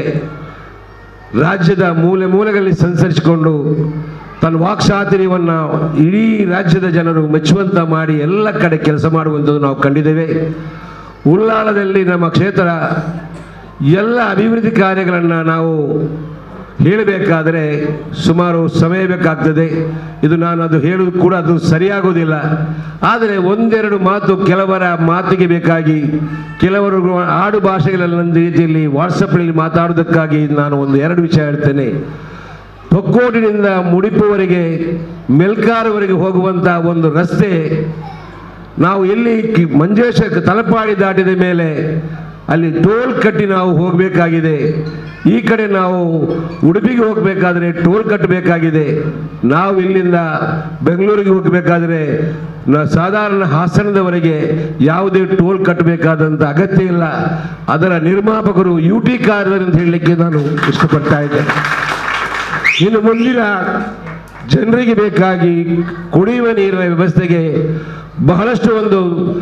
ರಾಜ್ಯದ ಮೂಲೆ ಮೂಲೆಗಳಲ್ಲಿ ಸಂಚರಿಸಿಕೊಂಡು ತನ್ನ ವಾಕ್ಚಾತುರ್ಯವನ್ನು ಇಡೀ ರಾಜ್ಯದ ಜನರು ಮೆಚ್ಚುವಂತ ಮಾಡಿ ಎಲ್ಲ ಕಡೆ ಕೆಲಸ ಮಾಡುವಂಥದ್ದು ನಾವು ಕಂಡಿದ್ದೇವೆ ಉಳ್ಳಾಳದಲ್ಲಿ ನಮ್ಮ ಕ್ಷೇತ್ರ ಎಲ್ಲ ಅಭಿವೃದ್ಧಿ ಕಾರ್ಯಗಳನ್ನು ನಾವು ಹೇಳಬೇಕಾದರೆ ಸುಮಾರು ಸಮಯ ಬೇಕಾಗ್ತದೆ ಇದು ನಾನು ಅದು ಹೇಳುವುದು ಕೂಡ ಅದು ಸರಿಯಾಗೋದಿಲ್ಲ ಆದರೆ ಒಂದೆರಡು ಮಾತು ಕೆಲವರ ಮಾತಿಗೆ ಬೇಕಾಗಿ ಕೆಲವರು ಆಡು ಭಾಷೆಗಳಲ್ಲಿ ನನ್ನ ರೀತಿಯಲ್ಲಿ ವಾಟ್ಸಪ್ನಲ್ಲಿ ಮಾತಾಡೋದಕ್ಕಾಗಿ ನಾನು ಒಂದು ಎರಡು ವಿಷಯ ಹೇಳ್ತೇನೆ ತೊಕ್ಕೋಟಿನಿಂದ ಮುಡಿಪುವರೆಗೆ ಮೆಲ್ಕಾರವರೆಗೆ ಹೋಗುವಂಥ ಒಂದು ರಸ್ತೆ ನಾವು ಎಲ್ಲಿ ಕಿ- ಮಂಜೇಶ್ವರ ತಲಪಾಡಿ ದಾಟಿದ ಮೇಲೆ ಅಲ್ಲಿ ಟೋಲ್ ಕಟ್ಟಿ ನಾವು ಹೋಗಬೇಕಾಗಿದೆ ಈ ಕಡೆ ನಾವು ಉಡುಪಿಗೆ ಹೋಗಬೇಕಾದ್ರೆ ಟೋಲ್ ಕಟ್ಟಬೇಕಾಗಿದೆ ನಾವು ಇಲ್ಲಿಂದ ಬೆಂಗಳೂರಿಗೆ ಹೋಗಬೇಕಾದ್ರೆ ನ- ಸಾಧಾರಣ ಹಾಸನದವರೆಗೆ ಯಾವುದೇ ಟೋಲ್ ಕಟ್ಟಬೇಕಾದಂಥ ಅಗತ್ಯ ಇಲ್ಲ ಅದರ ನಿರ್ಮಾಪಕರು ಯು ಟಿ ಕಾರ್ಯದರ್ ಅಂತ ಹೇಳಲಿಕ್ಕೆ ನಾನು ಇಷ್ಟಪಡ್ತಾ ಇದ್ದೇನೆ ಇನ್ನು ಮುಂದಿನ ಜನರಿಗೆ ಬೇಕಾಗಿ ಕುಡಿಯುವ ನೀರಿನ ವ್ಯವಸ್ಥೆಗೆ ಬಹಳಷ್ಟು ಒಂದು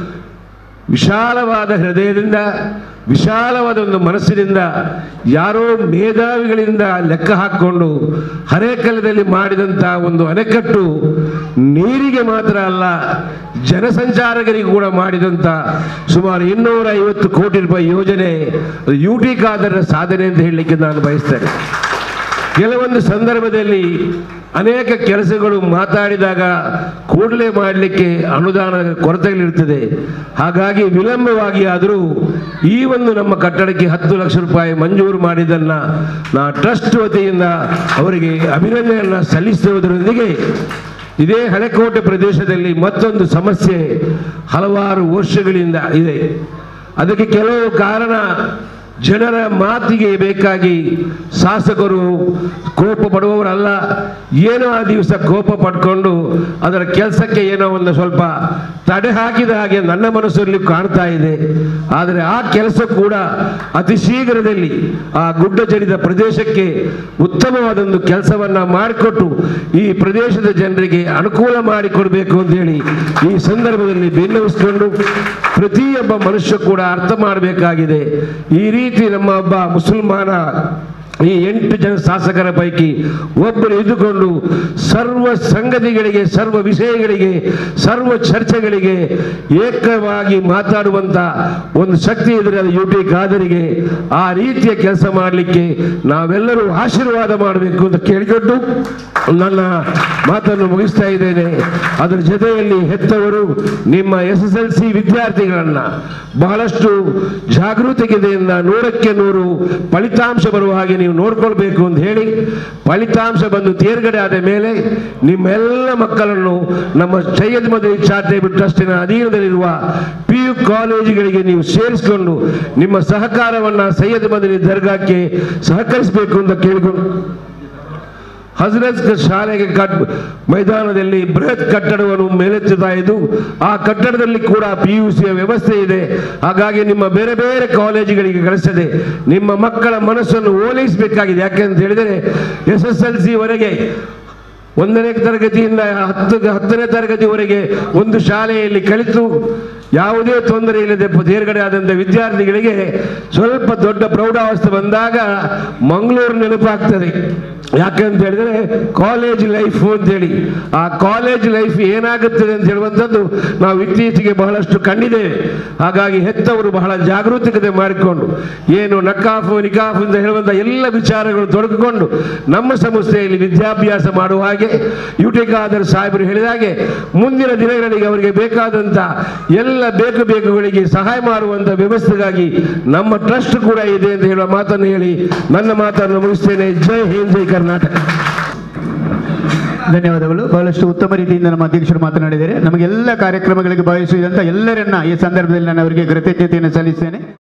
ವಿಶಾಲವಾದ ಹೃದಯದಿಂದ ವಿಶಾಲವಾದ ಒಂದು ಮನಸ್ಸಿನಿಂದ ಯಾರೋ ಮೇಧಾವಿಗಳಿಂದ ಲೆಕ್ಕ ಹಾಕಿಕೊಂಡು ಹರೇಕಲದಲ್ಲಿ ಮಾಡಿದಂಥ ಒಂದು ಅಣೆಕಟ್ಟು ನೀರಿಗೆ ಮಾತ್ರ ಅಲ್ಲ ಜನಸಂಚಾರಕರಿಗೆ ಕೂಡ ಮಾಡಿದಂಥ ಸುಮಾರು ಇನ್ನೂರ ಐವತ್ತು ಕೋಟಿ ರೂಪಾಯಿ ಯೋಜನೆ ಯು ಟಿ ಖಾದರ ಸಾಧನೆ ಅಂತ ಹೇಳಲಿಕ್ಕೆ ನಾನು ಬಯಸ್ತೇನೆ ಕೆಲವೊಂದು ಸಂದರ್ಭದಲ್ಲಿ ಅನೇಕ ಕೆಲಸಗಳು ಮಾತಾಡಿದಾಗ ಕೂಡಲೇ ಮಾಡಲಿಕ್ಕೆ ಅನುದಾನದ ಕೊರತೆಗಳಿರ್ತದೆ ಹಾಗಾಗಿ ವಿಳಂಬವಾಗಿ ಆದರೂ ಈ ಒಂದು ನಮ್ಮ ಕಟ್ಟಡಕ್ಕೆ ಹತ್ತು ಲಕ್ಷ ರೂಪಾಯಿ ಮಂಜೂರು ಮಾಡಿದ್ದನ್ನ ನಾ ಟ್ರಸ್ಟ್ ವತಿಯಿಂದ ಅವರಿಗೆ ಅಭಿನಂದನೆಯನ್ನು ಸಲ್ಲಿಸುವುದರೊಂದಿಗೆ ಇದೇ ಹಳೆಕೋಟೆ ಪ್ರದೇಶದಲ್ಲಿ ಮತ್ತೊಂದು ಸಮಸ್ಯೆ ಹಲವಾರು ವರ್ಷಗಳಿಂದ ಇದೆ ಅದಕ್ಕೆ ಕೆಲವು ಕಾರಣ ಜನರ ಮಾತಿಗೆ ಬೇಕಾಗಿ ಶಾಸಕರು ಕೋಪ ಪಡುವವರಲ್ಲ ಏನೋ ಆ ದಿವಸ ಕೋಪ ಪಡ್ಕೊಂಡು ಅದರ ಕೆಲಸಕ್ಕೆ ಏನೋ ಒಂದು ಸ್ವಲ್ಪ ತಡೆ ಹಾಕಿದ ಹಾಗೆ ನನ್ನ ಮನಸ್ಸಲ್ಲಿ ಕಾಣ್ತಾ ಇದೆ ಆದರೆ ಆ ಕೆಲಸ ಕೂಡ ಅತಿ ಶೀಘ್ರದಲ್ಲಿ ಆ ಗುಡ್ಡ ಜಡಿದ ಪ್ರದೇಶಕ್ಕೆ ಉತ್ತಮವಾದೊಂದು ಕೆಲಸವನ್ನ ಮಾಡಿಕೊಟ್ಟು ಈ ಪ್ರದೇಶದ ಜನರಿಗೆ ಅನುಕೂಲ ಮಾಡಿಕೊಡ್ಬೇಕು ಅಂತೇಳಿ ಈ ಸಂದರ್ಭದಲ್ಲಿ ಭಿನ್ನವಿಸಿಕೊಂಡು ಪ್ರತಿಯೊಬ್ಬ ಮನುಷ್ಯ ಕೂಡ ಅರ್ಥ ಮಾಡಬೇಕಾಗಿದೆ ಈ ರೀತಿ ನಮ್ಮ ಒಬ್ಬ ಮುಸಲ್ಮಾನ ಈ ಎಂಟು ಜನ ಶಾಸಕರ ಪೈಕಿ ಒಬ್ಬರು ಇದ್ದುಕೊಂಡು ಸರ್ವ ಸಂಗತಿಗಳಿಗೆ ಸರ್ವ ವಿಷಯಗಳಿಗೆ ಸರ್ವ ಚರ್ಚೆಗಳಿಗೆ ಏಕವಾಗಿ ಮಾತಾಡುವಂತ ಒಂದು ಶಕ್ತಿ ಇದ್ರೆ ಅದು ಯು ಟಿ ಖಾದರಿಗೆ ಆ ರೀತಿಯ ಕೆಲಸ ಮಾಡಲಿಕ್ಕೆ ನಾವೆಲ್ಲರೂ ಆಶೀರ್ವಾದ ಮಾಡಬೇಕು ಅಂತ ಕೇಳಿಕೊಂಡು ನನ್ನ ಮಾತನ್ನು ಮುಗಿಸ್ತಾ ಇದ್ದೇನೆ ಅದರ ಜೊತೆಯಲ್ಲಿ ಹೆತ್ತವರು ನಿಮ್ಮ ಎಸ್ ಎಸ್ ಎಲ್ ಸಿ ವಿದ್ಯಾರ್ಥಿಗಳನ್ನ ಬಹಳಷ್ಟು ಜಾಗೃತಿಕೆಯಿಂದ ನೂರಕ್ಕೆ ನೂರು ಫಲಿತಾಂಶ ಬರುವ ಹಾಗೆ ನೀವು ನೋಡ್ಕೊಳ್ಬೇಕು ಅಂತ ಹೇಳಿ ಫಲಿತಾಂಶ ಬಂದು ತೇರ್ಗಡೆ ಆದ ಮೇಲೆ ನಿಮ್ಮೆಲ್ಲ ಮಕ್ಕಳನ್ನು ನಮ್ಮ ಸೈಯದ್ ಮದರಿ ಚಾರಿಟೇಬಲ್ ಟ್ರಸ್ಟಿನ ಅಧೀನದಲ್ಲಿರುವ ಪಿ ಯು ಕಾಲೇಜುಗಳಿಗೆ ನೀವು ಸೇರಿಸಿಕೊಂಡು ನಿಮ್ಮ ಸಹಕಾರವನ್ನ ಸೈಯದ್ ಮದರಿ ದರ್ಗಾಕ್ಕೆ ಸಹಕರಿಸಬೇಕು ಅಂತ ಕೇಳಿಕೊಂಡು ಹಜರತ್ ಶಾಲೆಗೆ ಕಟ್ ಮೈದಾನದಲ್ಲಿ ಬೃಹತ್ ಕಟ್ಟಡವನ್ನು ಮೇಲೆತ್ತುತ್ತಾ ಇದ್ದು ಆ ಕಟ್ಟಡದಲ್ಲಿ ಕೂಡ ಪಿ ಯು ಸಿಯ ವ್ಯವಸ್ಥೆ ಇದೆ ಹಾಗಾಗಿ ನಿಮ್ಮ ಬೇರೆ ಬೇರೆ ಕಾಲೇಜುಗಳಿಗೆ ಕಳಿಸದೆ ನಿಮ್ಮ ಮಕ್ಕಳ ಮನಸ್ಸನ್ನು ಓಲೈಸಬೇಕಾಗಿದೆ ಯಾಕೆ ಅಂತ ಹೇಳಿದರೆ ಎಸ್ ಎಸ್ ಎಲ್ ಸಿ ವರೆಗೆ ಒಂದನೇ ತರಗತಿಯಿಂದ ಹತ್ತು ಹತ್ತನೇ ತರಗತಿವರೆಗೆ ಒಂದು ಶಾಲೆಯಲ್ಲಿ ಕಲಿತು ಯಾವುದೇ ತೊಂದರೆ ಇಲ್ಲದೆ ಪ- ತೇರ್ಗಡೆ ಆದಂಥ ವಿದ್ಯಾರ್ಥಿಗಳಿಗೆ ಸ್ವಲ್ಪ ದೊಡ್ಡ ಪ್ರೌಢಾವಸ್ಥೆ ಬಂದಾಗ ಮಂಗಳೂರು ನೆನಪಾಗ್ತದೆ ಯಾಕಂತ ಹೇಳಿದ್ರೆ ಕಾಲೇಜ್ ಲೈಫ್ ಅಂತೇಳಿ ಆ ಕಾಲೇಜ್ ಲೈಫ್ ಏನಾಗುತ್ತದೆ ಅಂತ ಹೇಳುವಂಥದ್ದು ನಾವು ಇತ್ತೀಚೆಗೆ ಬಹಳಷ್ಟು ಕಂಡಿದ್ದೇವೆ ಹಾಗಾಗಿ ಹೆತ್ತವರು ಬಹಳ ಜಾಗರೂಕತೆ ಮಾಡಿಕೊಂಡು ಏನು ನಕಾಫು ನಿಕಾಫ್ ಅಂತ ಹೇಳುವಂಥ ಎಲ್ಲ ವಿಚಾರಗಳು ತೊಡಗಿಕೊಂಡು ನಮ್ಮ ಸಂಸ್ಥೆಯಲ್ಲಿ ವಿದ್ಯಾಭ್ಯಾಸ ಮಾಡುವ ಹಾಗೆ ಯುಟಿಕಾದರ್ ಸಾಹೇಬರು ಹೇಳಿದ ಹಾಗೆ ಮುಂದಿನ ದಿನಗಳಿಗೆ ಅವರಿಗೆ ಬೇಕಾದಂಥ ಎಲ್ಲ ಬೇಕು ಬೇಕುಗಳಿಗೆ ಸಹಾಯ ಮಾಡುವಂಥ ವ್ಯವಸ್ಥೆಗಾಗಿ ನಮ್ಮ ಟ್ರಸ್ಟ್ ಕೂಡ ಇದೆ ಅಂತ ಹೇಳುವ ಮಾತನ್ನು ಹೇಳಿ ನನ್ನ ಮಾತನ್ನು ಮುಗಿಸ್ತೇನೆ ಜೈ ಹಿಂದ್ ಜೈ ಕರ್ನಾಟಕ ಧನ್ಯವಾದಗಳು ಬಹಳಷ್ಟು ಉತ್ತಮ ರೀತಿಯಿಂದ ನಮ್ಮ ಅಧ್ಯಕ್ಷರು ಮಾತನಾಡಿದ್ದಾರೆ ನಮಗೆಲ್ಲ ಕಾರ್ಯಕ್ರಮಗಳಿಗೆ ಭಾಗವಹಿಸಿದಂಥ ಎಲ್ಲರನ್ನ ಈ ಸಂದರ್ಭದಲ್ಲಿ ನಾನು ಅವರಿಗೆ ಕೃತಜ್ಞತೆಯನ್ನು ಸಲ್ಲಿಸ್ತೇನೆ